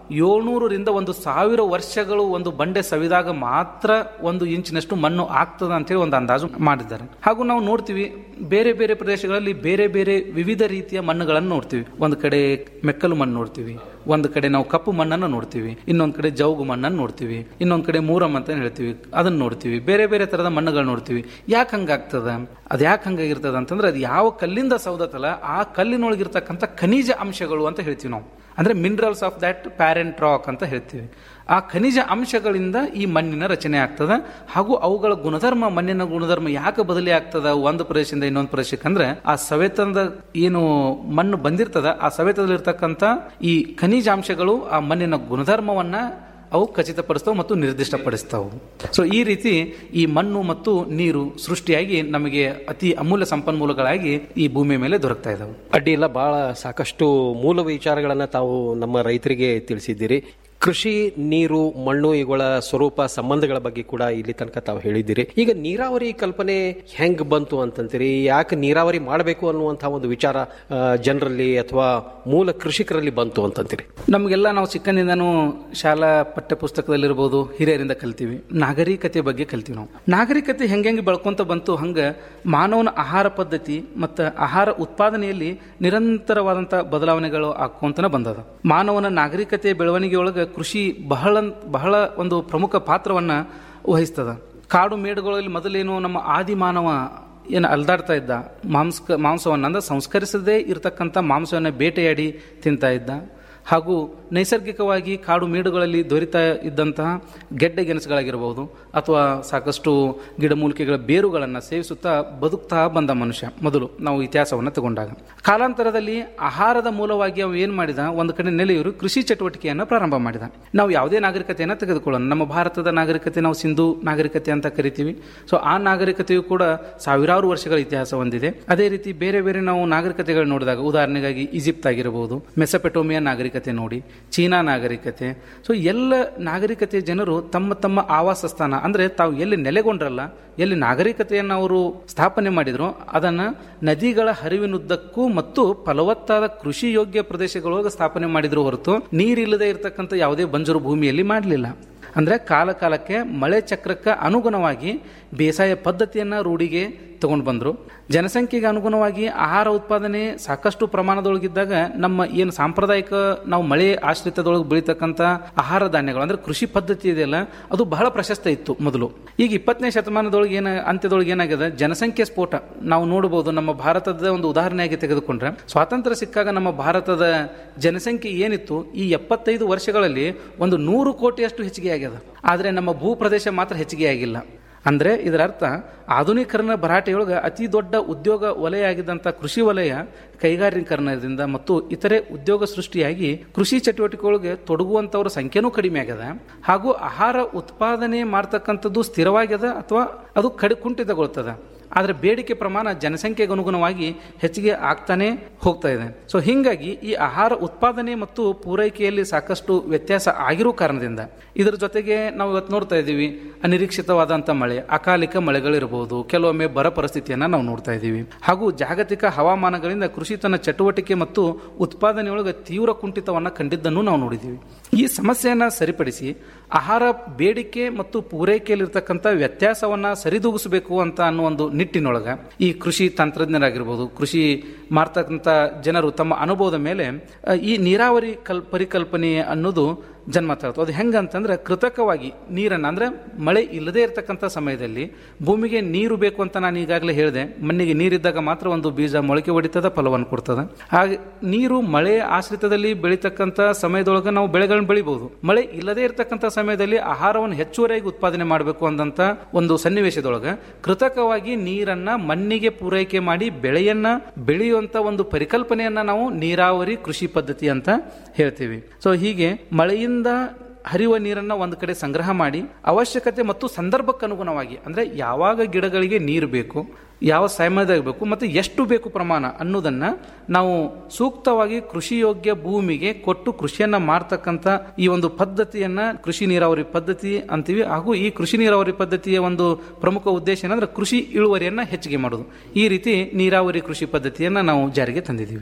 ಏಳ್ನೂರರಿಂದ ಒಂದು ಸಾವಿರ ವರ್ಷಗಳು ಒಂದು ಬಂಡೆ ಸವಿದಾಗ ಮಾತ್ರ ಒಂದು ಇಂಚಿನಷ್ಟು ಮಣ್ಣು ಆಗ್ತದ ಅಂತೇಳಿ ಒಂದು ಅಂದಾಜು ಮಾಡಿದ್ದಾರೆ ಹಾಗೂ ನಾವು ನೋಡ್ತೀವಿ ಬೇರೆ ಬೇರೆ ಪ್ರದೇಶಗಳಲ್ಲಿ ಬೇರೆ ಬೇರೆ ವಿವಿಧ ರೀತಿಯ ಮಣ್ಣುಗಳನ್ನು ನೋಡ್ತೀವಿ ಒಂದು ಕಡೆ ಮೆಕ್ಕಲು ಮಣ್ಣು ನೋಡ್ತೀವಿ ಒಂದು ಕಡೆ ನಾವು ಕಪ್ಪು ಮಣ್ಣನ್ನು ನೋಡ್ತೀವಿ ಇನ್ನೊಂದು ಕಡೆ ಜೌಗು ಮಣ್ಣನ್ನು ನೋಡ್ತೀವಿ ಇನ್ನೊಂದು ಕಡೆ ಮೂರಮ್ ಅಂತ ಹೇಳ್ತೀವಿ ಅದನ್ನ ನೋಡ್ತೀವಿ ಬೇರೆ ಬೇರೆ ತರದ ಮಣ್ಣುಗಳು ನೋಡ್ತೀವಿ ಯಾಕೆ ಹಂಗಾಗ್ತದ ಅದು ಯಾಕೆ ಹಂಗಾಗಿರ್ತದ ಅಂತಂದ್ರೆ ಅದು ಯಾವ ಕಲ್ಲಿಂದ ಸೌದತ್ತಲ್ಲ ಆ ಕಲ್ಲಿನೊಳಗಿರ್ತಕ್ಕಂಥ ಖನಿಜ ಅಂಶಗಳು ಅಂತ ಹೇಳ್ತೀವಿ ನಾವು ಅಂದ್ರೆ minerals of that parent rock ಅಂತ ಹೇಳ್ತೀವಿ ಆ ಖನಿಜ ಅಂಶಗಳಿಂದ ಈ ಮಣ್ಣಿನ ರಚನೆ ಆಗ್ತದ ಹಾಗೂ ಅವುಗಳ ಗುಣಧರ್ಮ ಮಣ್ಣಿನ ಗುಣಧರ್ಮ ಯಾಕೆ ಬದಲಿ ಆಗ್ತದ ಒಂದು ಪ್ರದೇಶದಿಂದ ಇನ್ನೊಂದು ಪ್ರದೇಶಕ್ಕೆ ಅಂದ್ರೆ ಆ ಸವೆತದ ಏನು ಮಣ್ಣು ಬಂದಿರ್ತದ ಆ ಸವೆತದಲ್ಲಿರ್ತಕ್ಕಂಥ ಈ ಖನಿಜಾಂಶಗಳು ಆ ಮಣ್ಣಿನ ಗುಣಧರ್ಮವನ್ನ ಅವು ಖಚಿತಪಡಿಸ್ತಾವೆ ಮತ್ತು ನಿರ್ದಿಷ್ಟಪಡಿಸ್ತಾವೆ ಸೊ ಈ ರೀತಿ ಈ ಮಣ್ಣು ಮತ್ತು ನೀರು ಸೃಷ್ಟಿಯಾಗಿ ನಮಗೆ ಅತಿ ಅಮೂಲ್ಯ ಸಂಪನ್ಮೂಲಗಳಾಗಿ ಈ ಭೂಮಿ ಮೇಲೆ ದೊರಕ್ತಾ ಇದಾವೆ ಅಡ್ಡಿ ಇಲ್ಲ ಬಹಳ ಸಾಕಷ್ಟು ಮೂಲ ವಿಚಾರಗಳನ್ನ ತಾವು ನಮ್ಮ ರೈತರಿಗೆ ತಿಳಿಸಿದ್ದೀರಿ ಕೃಷಿ ನೀರು ಮಣ್ಣು ಇವುಗಳ ಸ್ವರೂಪ ಸಂಬಂಧಗಳ ಬಗ್ಗೆ ಕೂಡ ಇಲ್ಲಿ ತನಕ ತಾವು ಹೇಳಿದ್ದೀರಿ ಈಗ ನೀರಾವರಿ ಕಲ್ಪನೆ ಹೆಂಗ್ ಬಂತು ಅಂತಂತೀರಿ ಯಾಕೆ ನೀರಾವರಿ ಮಾಡಬೇಕು ಅನ್ನುವಂತಹ ಒಂದು ವಿಚಾರ ಆ, ಜನರಲ್ಲಿ ಅಥವಾ ಮೂಲ ಕೃಷಿಕರಲ್ಲಿ ಬಂತು ಅಂತಂತೀರಿ ನಮಗೆಲ್ಲ ನಾವು ಚಿಕ್ಕಂದಿಂದನೂ ಶಾಲಾ ಪಠ್ಯ ಪುಸ್ತಕದಲ್ಲಿರ್ಬೋದು ಹಿರಿಯರಿಂದ ಕಲ್ತೀವಿ ನಾಗರಿಕತೆ ಬಗ್ಗೆ ಕಲ್ತೀವಿ ನಾವು ನಾಗರಿಕತೆ ಹೆಂಗೆ ಬೆಳ್ಕೊಂತ ಬಂತು ಹಂಗ ಮಾನವನ ಆಹಾರ ಪದ್ಧತಿ ಮತ್ತು ಆಹಾರ ಉತ್ಪಾದನೆಯಲ್ಲಿ ನಿರಂತರವಾದಂಥ ಬದಲಾವಣೆಗಳು ಆಕ್ಕೊಂತನ ಬಂದದ ಮಾನವನ ನಾಗರಿಕತೆ ಬೆಳವಣಿಗೆಯೊಳಗೆ ಕೃಷಿ ಬಹಳ ಬಹಳ ಒಂದು ಪ್ರಮುಖ ಪಾತ್ರವನ್ನ ವಹಿಸ್ತದ ಕಾಡು ಮೇಡುಗಳಲ್ಲಿ ಮೊದಲೇನು ನಮ್ಮ ಆದಿ ಮಾನವ ಏನು ಅಲ್ದಾಡ್ತಾ ಇದ್ದ ಮಾಂಸ ಮಾಂಸವನ್ನು ಅಂದ್ರೆ ಸಂಸ್ಕರಿಸದೇ ಇರತಕ್ಕಂಥ ಮಾಂಸವನ್ನು ಬೇಟೆಯಾಡಿ ತಿಂತಾ ಇದ್ದ ಹಾಗೂ ನೈಸರ್ಗಿಕವಾಗಿ ಕಾಡು ಮೇಡುಗಳಲ್ಲಿ ದೊರೀತಾ ಇದ್ದಂತಹ ಗೆಡ್ಡೆ ಗೆಣಸುಗಳಾಗಿರಬಹುದು ಅಥವಾ ಸಾಕಷ್ಟು ಗಿಡಮೂಲಿಕೆಗಳ ಬೇರುಗಳನ್ನು ಸೇವಿಸುತ್ತಾ ಬದುಕ್ತಾ ಬಂದ ಮನುಷ್ಯ ಮೊದಲು ನಾವು ಇತಿಹಾಸವನ್ನು ತಗೊಂಡಾಗ ಕಾಲಾಂತರದಲ್ಲಿ ಆಹಾರದ ಮೂಲವಾಗಿ ಅವು ಏನು ಮಾಡಿದ ಒಂದು ಕಡೆ ನೆಲೆಯೂರು ಕೃಷಿ ಚಟುವಟಿಕೆಯನ್ನು ಪ್ರಾರಂಭ ಮಾಡಿದ ನಾವು ಯಾವುದೇ ನಾಗರಿಕತೆಯನ್ನು ತೆಗೆದುಕೊಳ್ಳೋಣ ನಮ್ಮ ಭಾರತದ ನಾಗರಿಕತೆ ನಾವು ಸಿಂಧು ನಾಗರಿಕತೆ ಅಂತ ಕರಿತೀವಿ ಸೊ ಆ ನಾಗರಿಕತೆಯು ಕೂಡ ಸಾವಿರಾರು ವರ್ಷಗಳ ಇತಿಹಾಸ ಹೊಂದಿದೆ ಅದೇ ರೀತಿ ಬೇರೆ ಬೇರೆ ನಾವು ನಾಗರಿಕತೆಗಳು ನೋಡಿದಾಗ ಉದಾಹರಣೆಗಾಗಿ ಈಜಿಪ್ಟ್ ಆಗಿರಬಹುದು ಮೆಸಪೆಟೋಮಿಯಾ ನಾಗರಿಕತೆ ನೋಡಿ ಚೀನಾ ನಾಗರಿಕತೆ ಸೊ ಎಲ್ಲ ನಾಗರಿಕತೆಯ ಜನರು ತಮ್ಮ ತಮ್ಮ ಆವಾಸ ಸ್ಥಾನ ಅಂದ್ರೆ ತಾವು ಎಲ್ಲಿ ನೆಲೆಗೊಂಡ್ರಲ್ಲ ಎಲ್ಲಿ ನಾಗರಿಕತೆಯನ್ನು ಅವರು ಸ್ಥಾಪನೆ ಮಾಡಿದ್ರು ಅದನ್ನ ನದಿಗಳ ಹರಿವಿನುದ್ದಕ್ಕೂ ಮತ್ತು ಫಲವತ್ತಾದ ಕೃಷಿ ಯೋಗ್ಯ ಪ್ರದೇಶಗಳೊಳಗೆ ಸ್ಥಾಪನೆ ಮಾಡಿದ್ರು ಹೊರತು ನೀರಿಲ್ಲದೆ ಇರತಕ್ಕಂಥ ಯಾವುದೇ ಬಂಜರು ಭೂಮಿಯಲ್ಲಿ ಮಾಡಲಿಲ್ಲ ಅಂದ್ರೆ ಕಾಲ ಕಾಲಕ್ಕೆ ಮಳೆ ಚಕ್ರಕ್ಕೆ ಅನುಗುಣವಾಗಿ ಬೇಸಾಯ ಪದ್ಧತಿಯನ್ನ ರೂಢಿಗೆ ತಗೊಂಡು ಬಂದ್ರು ಜನಸಂಖ್ಯೆಗೆ ಅನುಗುಣವಾಗಿ ಆಹಾರ ಉತ್ಪಾದನೆ ಸಾಕಷ್ಟು ಪ್ರಮಾಣದೊಳಗಿದ್ದಾಗ ನಮ್ಮ ಏನು ಸಾಂಪ್ರದಾಯಿಕ ನಾವು ಮಳೆ ಆಶ್ರಿತದೊಳಗೆ ಬೆಳೀತಕ್ಕಂಥ ಆಹಾರ ಧಾನ್ಯಗಳು ಅಂದ್ರೆ ಕೃಷಿ ಪದ್ಧತಿ ಇದೆಯಲ್ಲ ಅದು ಬಹಳ ಪ್ರಶಸ್ತ ಇತ್ತು ಮೊದಲು ಈಗ ಇಪ್ಪತ್ತನೇ ಶತಮಾನದೊಳಗೆ ಏನ ಅಂತ್ಯದೊಳಗೆ ಏನಾಗಿದೆ ಜನಸಂಖ್ಯೆ ಸ್ಫೋಟ ನಾವು ನೋಡಬಹುದು ನಮ್ಮ ಭಾರತದ ಒಂದು ಉದಾಹರಣೆಯಾಗಿ ತೆಗೆದುಕೊಂಡ್ರೆ ಸ್ವಾತಂತ್ರ್ಯ ಸಿಕ್ಕಾಗ ನಮ್ಮ ಭಾರತದ ಜನಸಂಖ್ಯೆ ಏನಿತ್ತು ಈ ಎಪ್ಪತ್ತೈದು ವರ್ಷಗಳಲ್ಲಿ ಒಂದು ನೂರು ಕೋಟಿಯಷ್ಟು ಹೆಚ್ಚಿಗೆ ಆಗ್ಯದ ಆದರೆ ನಮ್ಮ ಭೂ ಪ್ರದೇಶ ಮಾತ್ರ ಹೆಚ್ಚಿಗೆ ಆಗಿಲ್ಲ ಅಂದ್ರೆ ಇದರ ಅರ್ಥ ಆಧುನೀಕರಣ ಭರಾಟೆಯೊಳಗೆ ಅತಿ ದೊಡ್ಡ ಉದ್ಯೋಗ ವಲಯ ಆಗಿದ್ದಂಥ ಕೃಷಿ ವಲಯ ಕೈಗಾರೀಕರಣದಿಂದ ಮತ್ತು ಇತರೆ ಉದ್ಯೋಗ ಸೃಷ್ಟಿಯಾಗಿ ಕೃಷಿ ಚಟುವಟಿಕೆಯೊಳಗೆ ತೊಡಗುವಂತವರ ಸಂಖ್ಯೆನೂ ಕಡಿಮೆ ಆಗ್ಯದ ಹಾಗೂ ಆಹಾರ ಉತ್ಪಾದನೆ ಮಾಡ್ತಕ್ಕಂಥದ್ದು ಸ್ಥಿರವಾಗ್ಯದ ಅಥವಾ ಅದು ಕಡಿ ಕುಂಠಿತಗೊಳ್ತದ ಆದರೆ ಬೇಡಿಕೆ ಪ್ರಮಾಣ ಜನಸಂಖ್ಯೆಗೆ ಅನುಗುಣವಾಗಿ ಹೆಚ್ಚಿಗೆ ಆಗ್ತಾನೆ ಹೋಗ್ತಾ ಇದೆ ಸೊ ಹಿಂಗಾಗಿ ಈ ಆಹಾರ ಉತ್ಪಾದನೆ ಮತ್ತು ಪೂರೈಕೆಯಲ್ಲಿ ಸಾಕಷ್ಟು ವ್ಯತ್ಯಾಸ ಆಗಿರೋ ಕಾರಣದಿಂದ ಇದರ ಜೊತೆಗೆ ನಾವು ಇವತ್ತು ನೋಡ್ತಾ ಇದ್ದೀವಿ ಅನಿರೀಕ್ಷಿತವಾದಂಥ ಮಳೆ ಅಕಾಲಿಕ ಮಳೆಗಳಿರಬಹುದು ಕೆಲವೊಮ್ಮೆ ಬರ ಪರಿಸ್ಥಿತಿಯನ್ನ ನಾವು ನೋಡ್ತಾ ಇದ್ದೀವಿ ಹಾಗೂ ಜಾಗತಿಕ ಹವಾಮಾನಗಳಿಂದ ಕೃಷಿ ತನ್ನ ಚಟುವಟಿಕೆ ಮತ್ತು ಉತ್ಪಾದನೆಯೊಳಗೆ ತೀವ್ರ ಕುಂಠಿತವನ್ನ ಕಂಡಿದ್ದನ್ನು ನಾವು ನೋಡಿದ್ದೀವಿ ಈ ಸಮಸ್ಯೆಯನ್ನ ಸರಿಪಡಿಸಿ ಆಹಾರ ಬೇಡಿಕೆ ಮತ್ತು ಪೂರೈಕೆಯಲ್ಲಿರ್ತಕ್ಕಂಥ ವ್ಯತ್ಯಾಸವನ್ನ ಸರಿದೂಗಿಸಬೇಕು ಅಂತ ಅನ್ನೋ ಒಂದು ನಿಟ್ಟಿನೊಳಗ ಈ ಕೃಷಿ ತಂತ್ರಜ್ಞರಾಗಿರ್ಬೋದು ಕೃಷಿ ಮಾಡ್ತಕ್ಕಂಥ ಜನರು ತಮ್ಮ ಅನುಭವದ ಮೇಲೆ ಅಹ್, ಈ ನೀರಾವರಿ ಕಲ್ ಪರಿಕಲ್ಪನೆ ಅನ್ನೋದು ಜನ್ಮ ತಾಳ್ತು ಅದು ಹೆಂಗಂತಂದ್ರೆ ಕೃತಕವಾಗಿ ನೀರನ್ನು ಅಂದ್ರೆ ಮಳೆ ಇಲ್ಲದೆ ಇರತಕ್ಕಂಥ ಸಮಯದಲ್ಲಿ ಭೂಮಿಗೆ ನೀರು ಬೇಕು ಅಂತ ನಾನು ಈಗಾಗಲೇ ಹೇಳಿದೆ ಮಣ್ಣಿಗೆ ನೀರಿದ್ದಾಗ ಮಾತ್ರ ಒಂದು ಬೀಜ ಮೊಳಕೆ ಹೊಡಿತದ ಫಲವನ್ನು ಕೊಡ್ತದ ಹಾಗೆ ನೀರು ಮಳೆ ಆಶ್ರಿತದಲ್ಲಿ ಬೆಳೀತಕ್ಕಂಥ ಸಮಯದೊಳಗೆ ನಾವು ಬೆಳೆಗಳನ್ನ ಬೆಳಿಬಹುದು ಮಳೆ ಇಲ್ಲದೆ ಇರತಕ್ಕಂಥ ಸಮಯದಲ್ಲಿ ಆಹಾರವನ್ನು ಹೆಚ್ಚುವರಿಯಾಗಿ ಉತ್ಪಾದನೆ ಮಾಡಬೇಕು ಅಂದಂತ ಒಂದು ಸನ್ನಿವೇಶದೊಳಗೆ ಕೃತಕವಾಗಿ ನೀರನ್ನ ಮಣ್ಣಿಗೆ ಪೂರೈಕೆ ಮಾಡಿ ಬೆಳೆಯನ್ನ ಬೆಳೆಯುವಂತ ಒಂದು ಪರಿಕಲ್ಪನೆಯನ್ನ ನಾವು ನೀರಾವರಿ ಕೃಷಿ ಪದ್ಧತಿ ಅಂತ ಹೇಳ್ತೀವಿ ಸೊ ಹೀಗೆ ಮಳೆಯಿಂದ ಹರಿಯುವ ನೀರನ್ನ ಒಂದು ಕಡೆ ಸಂಗ್ರಹ ಮಾಡಿ ಅವಶ್ಯಕತೆ ಮತ್ತು ಸಂದರ್ಭಕ್ಕೆ ಅನುಗುಣವಾಗಿ ಅಂದ್ರೆ ಯಾವಾಗ ಗಿಡಗಳಿಗೆ ನೀರು ಬೇಕು ಯಾವ ಸಮಯದಾಗ ಬೇಕು ಮತ್ತು ಎಷ್ಟು ಬೇಕು ಪ್ರಮಾಣ ಅನ್ನೋದನ್ನ ನಾವು ಸೂಕ್ತವಾಗಿ ಕೃಷಿ ಯೋಗ್ಯ ಭೂಮಿಗೆ ಕೊಟ್ಟು ಕೃಷಿಯನ್ನ ಮಾಡ್ತಕ್ಕಂಥ ಈ ಒಂದು ಪದ್ಧತಿಯನ್ನ ಕೃಷಿ ನೀರಾವರಿ ಪದ್ಧತಿ ಅಂತೀವಿ ಹಾಗೂ ಈ ಕೃಷಿ ನೀರಾವರಿ ಪದ್ಧತಿಯ ಒಂದು ಪ್ರಮುಖ ಉದ್ದೇಶ ಏನಂದ್ರೆ ಕೃಷಿ ಇಳುವರಿಯನ್ನ ಹೆಚ್ಚಿಗೆ ಮಾಡೋದು ಈ ರೀತಿ ನೀರಾವರಿ ಕೃಷಿ ಪದ್ಧತಿಯನ್ನ ನಾವು ಜಾರಿಗೆ ತಂದಿದ್ದೀವಿ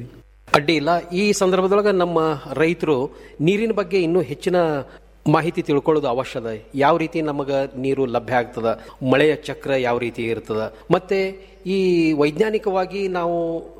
ಅಡ್ಡಿ ಇಲ್ಲ ಈ ಸಂದರ್ಭದೊಳಗೆ ನಮ್ಮ ರೈತರು ನೀರಿನ ಬಗ್ಗೆ ಇನ್ನೂ ಹೆಚ್ಚಿನ ಮಾಹಿತಿ ತಿಳ್ಕೊಳ್ಳೋದು ಅವಶ್ಯದ ಯಾವ ರೀತಿ ನಮಗೆ ನೀರು ಲಭ್ಯ ಆಗ್ತದ ಮಳೆಯ ಚಕ್ರ ಯಾವ ರೀತಿ ಇರ್ತದ ಮತ್ತೆ ಈ ವೈಜ್ಞಾನಿಕವಾಗಿ ನಾವು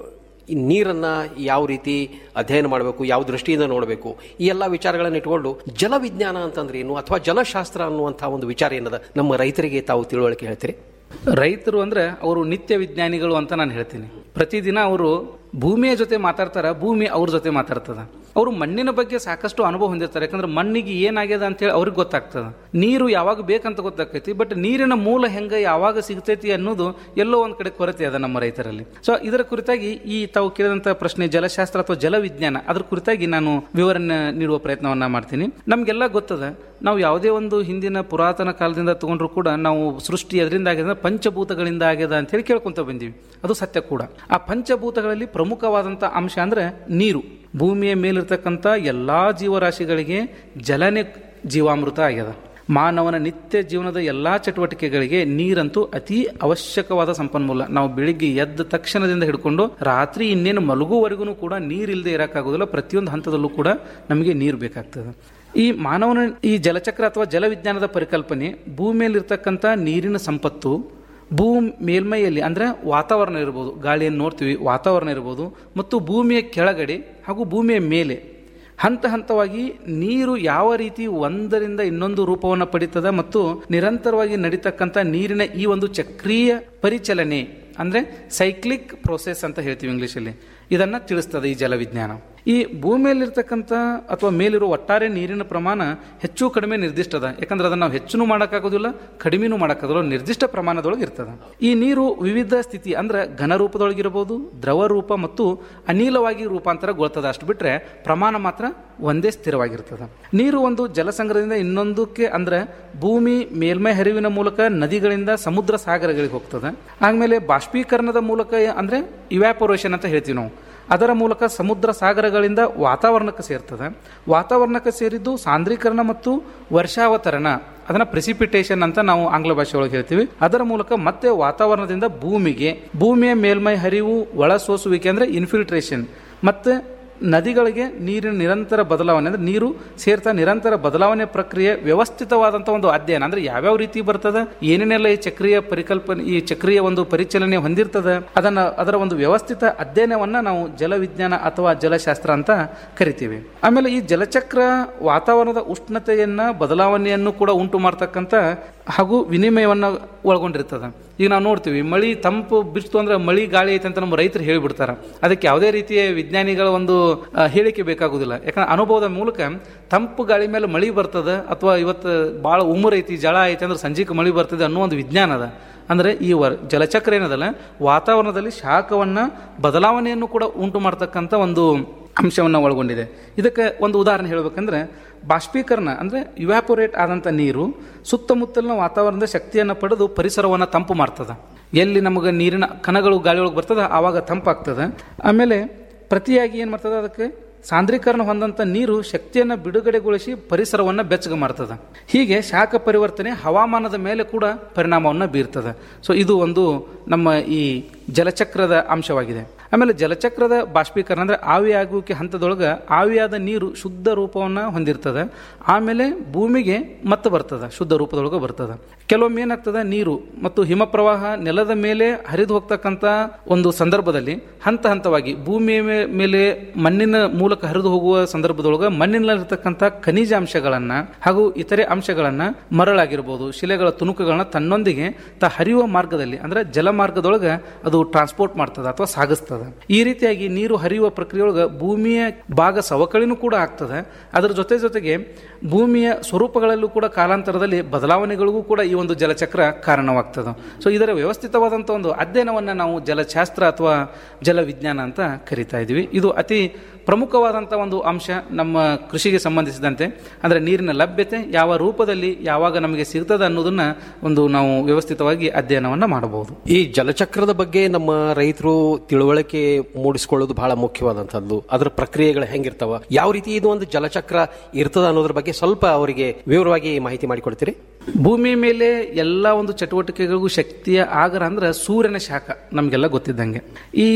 ಈ ನೀರನ್ನ ಯಾವ ರೀತಿ ಅಧ್ಯಯನ ಮಾಡಬೇಕು ಯಾವ ದೃಷ್ಟಿಯಿಂದ ನೋಡಬೇಕು ಈ ಎಲ್ಲ ವಿಚಾರಗಳನ್ನು ಇಟ್ಕೊಂಡು ಜಲವಿಜ್ಞಾನ ಅಂತಂದ್ರೆ ಏನು ಅಥವಾ ಜಲಶಾಸ್ತ್ರ ಅನ್ನುವಂತಹ ಒಂದು ವಿಚಾರ ಏನದ ನಮ್ಮ ರೈತರಿಗೆ ತಾವು ತಿಳುವಳಿಕೆ ಹೇಳ್ತೀರಿ ರೈತರು ಅಂದ್ರೆ ಅವರು ನಿತ್ಯ ವಿಜ್ಞಾನಿಗಳು ಅಂತ ನಾನು ಹೇಳ್ತೀನಿ ಪ್ರತಿದಿನ ಅವರು ಭೂಮಿಯ ಜೊತೆ ಮಾತಾಡ್ತಾರ ಭೂಮಿ ಅವ್ರ ಜೊತೆ ಮಾತಾಡ್ತದ ಅವರು ಮಣ್ಣಿನ ಬಗ್ಗೆ ಸಾಕಷ್ಟು ಅನುಭವ ಹೊಂದಿರ್ತಾರೆ ಯಾಕಂದ್ರೆ ಮಣ್ಣಿಗೆ ಏನಾಗ್ಯದ ಅಂತೇಳಿ ಅವ್ರಿಗೆ ಗೊತ್ತಾಗ್ತದ ನೀರು ಯಾವಾಗ ಬೇಕಂತ ಗೊತ್ತಾಗ್ತೈತಿ ಬಟ್ ನೀರಿನ ಮೂಲ ಹೆಂಗ ಯಾವಾಗ ಸಿಗ್ತೈತಿ ಅನ್ನೋದು ಎಲ್ಲೋ ಒಂದ್ ಕಡೆ ಕೊರತೆ ಅದ ನಮ್ಮ ರೈತರಲ್ಲಿ ಸೊ ಇದರ ಕುರಿತಾಗಿ ಈ ತಾವು ಕೇಳಿದಂತ ಪ್ರಶ್ನೆ ಜಲಶಾಸ್ತ್ರ ಅಥವಾ ಜಲವಿಜ್ಞಾನ ಅದ್ರ ಕುರಿತಾಗಿ ನಾನು ವಿವರಣೆ ನೀಡುವ ಪ್ರಯತ್ನವನ್ನ ಮಾಡ್ತೀನಿ ನಮ್ಗೆಲ್ಲ ಗೊತ್ತದ ನಾವು ಯಾವುದೇ ಒಂದು ಹಿಂದಿನ ಪುರಾತನ ಕಾಲದಿಂದ ತಗೊಂಡ್ರು ಕೂಡ ನಾವು ಸೃಷ್ಟಿ ಅದರಿಂದ ಆಗ್ಯದ ಪಂಚಭೂತಗಳಿಂದ ಆಗ್ಯದ ಅಂತ ಹೇಳಿ ಕೇಳ್ಕೊಂತ ಬಂದೀವಿ ಅದು ಸತ್ಯ ಕೂಡ ಆ ಪಂಚಭೂತಗಳಲ್ಲಿ ಪ್ರಮುಖವಾದಂತ ಅಂಶ ಅಂದ್ರೆ ನೀರು ಭೂಮಿಯ ಮೇಲಿರ್ತಕ್ಕಂಥ ಎಲ್ಲಾ ಜೀವರಾಶಿಗಳಿಗೆ ಜಲನೆ ಜೀವಾಮೃತ ಆಗ್ಯದ ಮಾನವನ ನಿತ್ಯ ಜೀವನದ ಎಲ್ಲಾ ಚಟುವಟಿಕೆಗಳಿಗೆ ನೀರಂತೂ ಅತಿ ಅವಶ್ಯಕವಾದ ಸಂಪನ್ಮೂಲ ನಾವು ಬೆಳಿಗ್ಗೆ ಎದ್ದ ತಕ್ಷಣದಿಂದ ಹಿಡ್ಕೊಂಡು ರಾತ್ರಿ ಇನ್ನೇನು ಮಲಗುವವರೆಗೂ ಕೂಡ ನೀರಿಲ್ಲದೆ ಇರಕ್ಕಾಗೋದಿಲ್ಲ ಪ್ರತಿಯೊಂದು ಹಂತದಲ್ಲೂ ಕೂಡ ನಮಗೆ ನೀರು ಬೇಕಾಗ್ತದೆ ಈ ಮಾನವನ ಈ ಜಲಚಕ್ರ ಅಥವಾ ಜಲವಿಜ್ಞಾನದ ಪರಿಕಲ್ಪನೆ ಭೂಮಿಯಲ್ಲಿರ್ತಕ್ಕಂಥ ನೀರಿನ ಸಂಪತ್ತು ಭೂ ಮೇಲ್ಮೈಯಲ್ಲಿ ಅಂದ್ರೆ ವಾತಾವರಣ ಇರ್ಬೋದು ಗಾಳಿಯನ್ನು ನೋಡ್ತೀವಿ ವಾತಾವರಣ ಇರ್ಬೋದು ಮತ್ತು ಭೂಮಿಯ ಕೆಳಗಡೆ ಹಾಗೂ ಭೂಮಿಯ ಮೇಲೆ ಹಂತ ಹಂತವಾಗಿ ನೀರು ಯಾವ ರೀತಿ ಒಂದರಿಂದ ಇನ್ನೊಂದು ರೂಪವನ್ನು ಪಡಿತದ ಮತ್ತು ನಿರಂತರವಾಗಿ ನಡೀತಕ್ಕಂಥ ನೀರಿನ ಈ ಒಂದು ಚಕ್ರೀಯ ಪರಿಚಲನೆ ಅಂದ್ರೆ ಸೈಕ್ಲಿಕ್ ಪ್ರೋಸೆಸ್ ಅಂತ ಹೇಳ್ತೀವಿ ಇಂಗ್ಲಿಷಲ್ಲಿ ಇದನ್ನ ತಿಳಿಸ್ತದೆ ಈ ಜಲವಿಜ್ಞಾನ ಈ ಭೂಮಿಯಲ್ಲಿರ್ತಕ್ಕಂಥ ಅಥವಾ ಮೇಲಿರುವ ಒಟ್ಟಾರೆ ನೀರಿನ ಪ್ರಮಾಣ ಹೆಚ್ಚು ಕಡಿಮೆ ನಿರ್ದಿಷ್ಟ ಅದ ಯಾಕಂದ್ರೆ ಅದನ್ನ ನಾವು ಹೆಚ್ಚು ಮಾಡೋಕ್ಕಾಗೋದಿಲ್ಲ ಕಡಿಮೆನೂ ಮಾಡೋಕ್ಕಾಗೋದಿಲ್ಲ ನಿರ್ದಿಷ್ಟ ಪ್ರಮಾಣದೊಳಗೆ ಇರ್ತದೆ ಈ ನೀರು ವಿವಿಧ ಸ್ಥಿತಿ ಅಂದ್ರೆ ಘನ ರೂಪದೊಳಗಿರಬಹುದು ದ್ರವ ರೂಪ ಮತ್ತು ಅನಿಲವಾಗಿ ರೂಪಾಂತರಗೊಳ್ತದ ಅಷ್ಟು ಬಿಟ್ರೆ ಪ್ರಮಾಣ ಮಾತ್ರ ಒಂದೇ ಸ್ಥಿರವಾಗಿರ್ತದೆ ನೀರು ಒಂದು ಜಲಸಂಗ್ರಹದಿಂದ ಇನ್ನೊಂದಕ್ಕೆ ಅಂದ್ರೆ ಭೂಮಿ ಮೇಲ್ಮೈ ಹರಿವಿನ ಮೂಲಕ ನದಿಗಳಿಂದ ಸಮುದ್ರ ಸಾಗರಗಳಿಗೆ ಹೋಗ್ತದೆ ಆಮೇಲೆ ಬಾಷ್ಪೀಕರಣದ ಮೂಲಕ ಅಂದ್ರೆ ಇವ್ಯಾಪೊರೇಷನ್ ಅಂತ ಹೇಳ್ತೀವಿ ನಾವು ಅದರ ಮೂಲಕ ಸಮುದ್ರ ಸಾಗರಗಳಿಂದ ವಾತಾವರಣಕ್ಕೆ ಸೇರ್ತದೆ ವಾತಾವರಣಕ್ಕೆ ಸೇರಿದ್ದು ಸಾಂದ್ರೀಕರಣ ಮತ್ತು ವರ್ಷಾವತರಣ ಅದನ್ನ ಪ್ರೆಸಿಪಿಟೇಷನ್ ಅಂತ ನಾವು ಆಂಗ್ಲ ಭಾಷೆ ಒಳಗೆ ಹೇಳ್ತೀವಿ ಅದರ ಮೂಲಕ ಮತ್ತೆ ವಾತಾವರಣದಿಂದ ಭೂಮಿಗೆ ಭೂಮಿಯ ಮೇಲ್ಮೈ ಹರಿವು ಒಳಸೋಸುವಿಕೆ ಅಂದ್ರೆ ಇನ್ಫಿಲ್ಟ್ರೇಷನ್ ಮತ್ತೆ ನದಿಗಳಿಗೆ ನೀರಿನ ನಿರಂತರ ಬದಲಾವಣೆ ಅಂದ್ರೆ ನೀರು ಸೇರ್ತಾ ನಿರಂತರ ಬದಲಾವಣೆ ಪ್ರಕ್ರಿಯೆ ವ್ಯವಸ್ಥಿತವಾದಂಥ ಒಂದು ಅಧ್ಯಯನ ಅಂದ್ರೆ ಯಾವ್ಯಾವ ರೀತಿ ಬರ್ತದೆ ಏನೇನೆಲ್ಲ ಈ ಚಕ್ರೀಯ ಪರಿಕಲ್ಪನೆ ಈ ಚಕ್ರೀಯ ಒಂದು ಪರಿಚಲನೆ ಹೊಂದಿರ್ತದೆ ಅದನ್ನ ಅದರ ಒಂದು ವ್ಯವಸ್ಥಿತ ಅಧ್ಯಯನವನ್ನ ನಾವು ಜಲವಿಜ್ಞಾನ ಅಥವಾ ಜಲಶಾಸ್ತ್ರ ಅಂತ ಕರಿತೀವಿ ಆಮೇಲೆ ಈ ಜಲಚಕ್ರ ವಾತಾವರಣದ ಉಷ್ಣತೆಯನ್ನ ಬದಲಾವಣೆಯನ್ನು ಕೂಡ ಉಂಟು ಮಾಡ್ತಕ್ಕಂಥ ಹಾಗೂ ವಿನಿಮಯವನ್ನ ಒಳಗೊಂಡಿರ್ತದೆ ಈಗ ನಾವು ನೋಡ್ತೀವಿ ಮಳಿ ತಂಪು ಬಿಡ್ತು ಅಂದ್ರೆ ಮಳಿ ಗಾಳಿ ಐತೆ ಅಂತ ನಮ್ಮ ರೈತರು ಹೇಳಿಬಿಡ್ತಾರೆ ಅದಕ್ಕೆ ಯಾವುದೇ ರೀತಿಯ ವಿಜ್ಞಾನಿಗಳ ಒಂದು ಆ, ಹೇಳಿಕೆ ಬೇಕಾಗುದಿಲ್ಲ ಯಾಕಂದ್ರೆ ಅನುಭವದ ಮೂಲಕ ತಂಪು ಗಾಳಿ ಮೇಲೆ ಮಳಿ ಬರ್ತದೆ ಅಥವಾ ಇವತ್ತು ಭಾಳ ಉಮರ್ ಐತಿ ಜಳ ಐತಿ ಅಂದ್ರೆ ಸಂಜೆಗೆ ಮಳಿ ಬರ್ತದೆ ಅನ್ನೋ ಒಂದು ವಿಜ್ಞಾನ ಅದ ಅಂದ್ರೆ ಈ ವರ್ ಜಲಚಕ್ರ ಏನದಲ್ಲ ವಾತಾವರಣದಲ್ಲಿ ಶಾಖವನ್ನ ಬದಲಾವಣೆಯನ್ನು ಕೂಡ ಉಂಟು ಮಾಡ್ತಕ್ಕಂಥ ಒಂದು ಅಂಶವನ್ನು ಒಳಗೊಂಡಿದೆ ಇದಕ್ಕೆ ಒಂದು ಉದಾಹರಣೆ ಹೇಳ್ಬೇಕಂದ್ರೆ ಬಾಷ್ಪೀಕರಣ ಅಂದ್ರೆ ಇವ್ಯಾಪೊರೇಟ್ ಆದಂಥ ನೀರು ಸುತ್ತಮುತ್ತಲಿನ ವಾತಾವರಣದ ಶಕ್ತಿಯನ್ನು ಪಡೆದು ಪರಿಸರವನ್ನು ತಂಪು ಮಾಡ್ತದ ಎಲ್ಲಿ ನಮಗೆ ನೀರಿನ ಕಣಗಳು ಗಾಳಿಯೊಳಗೆ ಬರ್ತದ ಆವಾಗ ತಂಪಾಗ್ತದೆ ಆಮೇಲೆ ಪ್ರತಿಯಾಗಿ ಏನು ಮಾಡ್ತದೆ ಅದಕ್ಕೆ ಸಾಂದ್ರೀಕರಣ ಹೊಂದಂತ ನೀರು ಶಕ್ತಿಯನ್ನು ಬಿಡುಗಡೆಗೊಳಿಸಿ ಪರಿಸರವನ್ನು ಬೆಚ್ಚಗೆ ಮಾಡ್ತದೆ ಹೀಗೆ ಶಾಖ ಪರಿವರ್ತನೆ ಹವಾಮಾನದ ಮೇಲೆ ಕೂಡ ಪರಿಣಾಮವನ್ನು ಬೀರ್ತದೆ ಸೊ ಇದು ಒಂದು ನಮ್ಮ ಈ ಜಲಚಕ್ರದ ಅಂಶವಾಗಿದೆ ಆಮೇಲೆ ಜಲಚಕ್ರದ ಬಾಷ್ಪೀಕರಣ ಅಂದ್ರೆ ಆವಿಯಾಗುವಿಕೆ ಹಂತದೊಳಗೆ ಆವಿಯಾದ ನೀರು ಶುದ್ಧ ರೂಪವನ್ನು ಹೊಂದಿರ್ತದೆ ಆಮೇಲೆ ಭೂಮಿಗೆ ಮತ್ತೆ ಬರ್ತದೆ ಶುದ್ಧ ರೂಪದೊಳಗೆ ಬರ್ತದೆ ಕೆಲವೊಮ್ಮೆ ಏನಾಗ್ತದೆ ನೀರು ಮತ್ತು ಹಿಮಪ್ರವಾಹ ನೆಲದ ಮೇಲೆ ಹರಿದು ಹೋಗ್ತಕ್ಕಂಥ ಒಂದು ಸಂದರ್ಭದಲ್ಲಿ ಹಂತ ಹಂತವಾಗಿ ಭೂಮಿಯ ಮೇ- ಮೇಲೆ ಮಣ್ಣಿನ ಮೂಲಕ ಹರಿದು ಹೋಗುವ ಸಂದರ್ಭದೊಳಗೆ ಮಣ್ಣಿನಲ್ಲಿರ್ತಕ್ಕಂಥ ಖನಿಜಾಂಶಗಳನ್ನ ಹಾಗೂ ಇತರೆ ಅಂಶಗಳನ್ನ ಮರಳಾಗಿರ್ಬೋದು ಶಿಲೆಗಳ ತುಣುಕುಗಳನ್ನ ತನ್ನೊಂದಿಗೆ ತ ಹರಿಯುವ ಮಾರ್ಗದಲ್ಲಿ ಅಂದ್ರೆ ಜಲಮಾರ್ಗದೊಳಗೆ ಅದು ಟ್ರಾನ್ಸ್ಪೋರ್ಟ್ ಮಾಡ್ತದೆ ಅಥವಾ ಸಾಗಿಸ್ತದೆ ಈ ರೀತಿಯಾಗಿ ನೀರು ಹರಿಯುವ ಪ್ರಕ್ರಿಯೆಯೊಳಗೆ ಭೂಮಿಯ ಭಾಗ ಸವಕಳಿನೂ ಕೂಡ ಆಗ್ತದೆ ಅದರ ಜೊತೆ ಜೊತೆಗೆ ಭೂಮಿಯ ಸ್ವರೂಪಗಳಲ್ಲೂ ಕೂಡ ಕಾಲಾಂತರದಲ್ಲಿ ಬದಲಾವಣೆಗಳಿಗೂ ಕೂಡ ಈ ಒಂದು ಜಲಚಕ್ರ ಕಾರಣವಾಗ್ತದೆ ಸೊ ಇದರ ವ್ಯವಸ್ಥಿತವಾದಂಥ ಒಂದು ಅಧ್ಯಯನವನ್ನು ನಾವು ಜಲಶಾಸ್ತ್ರ ಅಥವಾ ಜಲವಿಜ್ಞಾನ ಅಂತ ಕರಿತಾ ಇದ್ದೀವಿ ಇದು ಅತಿ ಪ್ರಮುಖವಾದಂಥ ಒಂದು ಅಂಶ ನಮ್ಮ ಕೃಷಿಗೆ ಸಂಬಂಧಿಸಿದಂತೆ ಅಂದರೆ ನೀರಿನ ಲಭ್ಯತೆ ಯಾವ ರೂಪದಲ್ಲಿ ಯಾವಾಗ ನಮಗೆ ಸಿಗ್ತದೆ ಅನ್ನೋದನ್ನ ಒಂದು ನಾವು ವ್ಯವಸ್ಥಿತವಾಗಿ ಅಧ್ಯಯನವನ್ನು ಮಾಡಬಹುದು ಈ ಜಲಚಕ್ರದ ಬಗ್ಗೆ ನಮ್ಮ ರೈತರು ತಿಳುವಳಿಕೆ ಮೂಡಿಸಿಕೊಳ್ಳೋದು ಬಹಳ ಮುಖ್ಯವಾದಂತದ್ದು ಅದರ ಪ್ರಕ್ರಿಯೆಗಳು ಹೆಂಗಿರ್ತಾವ ಯಾವ ರೀತಿ ಇದು ಒಂದು ಜಲಚಕ್ರ ಇರ್ತದ ಅನ್ನೋದ್ರ ಬಗ್ಗೆ ಸ್ವಲ್ಪ ಅವರಿಗೆ ವಿವರವಾಗಿ ಮಾಹಿತಿ ಮಾಡಿಕೊಡ್ತೀರಿ ಭೂಮಿ ಮೇಲೆ ಎಲ್ಲ ಒಂದು ಚಟುವಟಿಕೆಗಳಿಗೂ ಶಕ್ತಿಯ ಆಗರ ಅಂದ್ರೆ ಸೂರ್ಯನ ಶಾಖ ನಮಗೆಲ್ಲ ಗೊತ್ತಿದ್ದಂಗೆ ಈ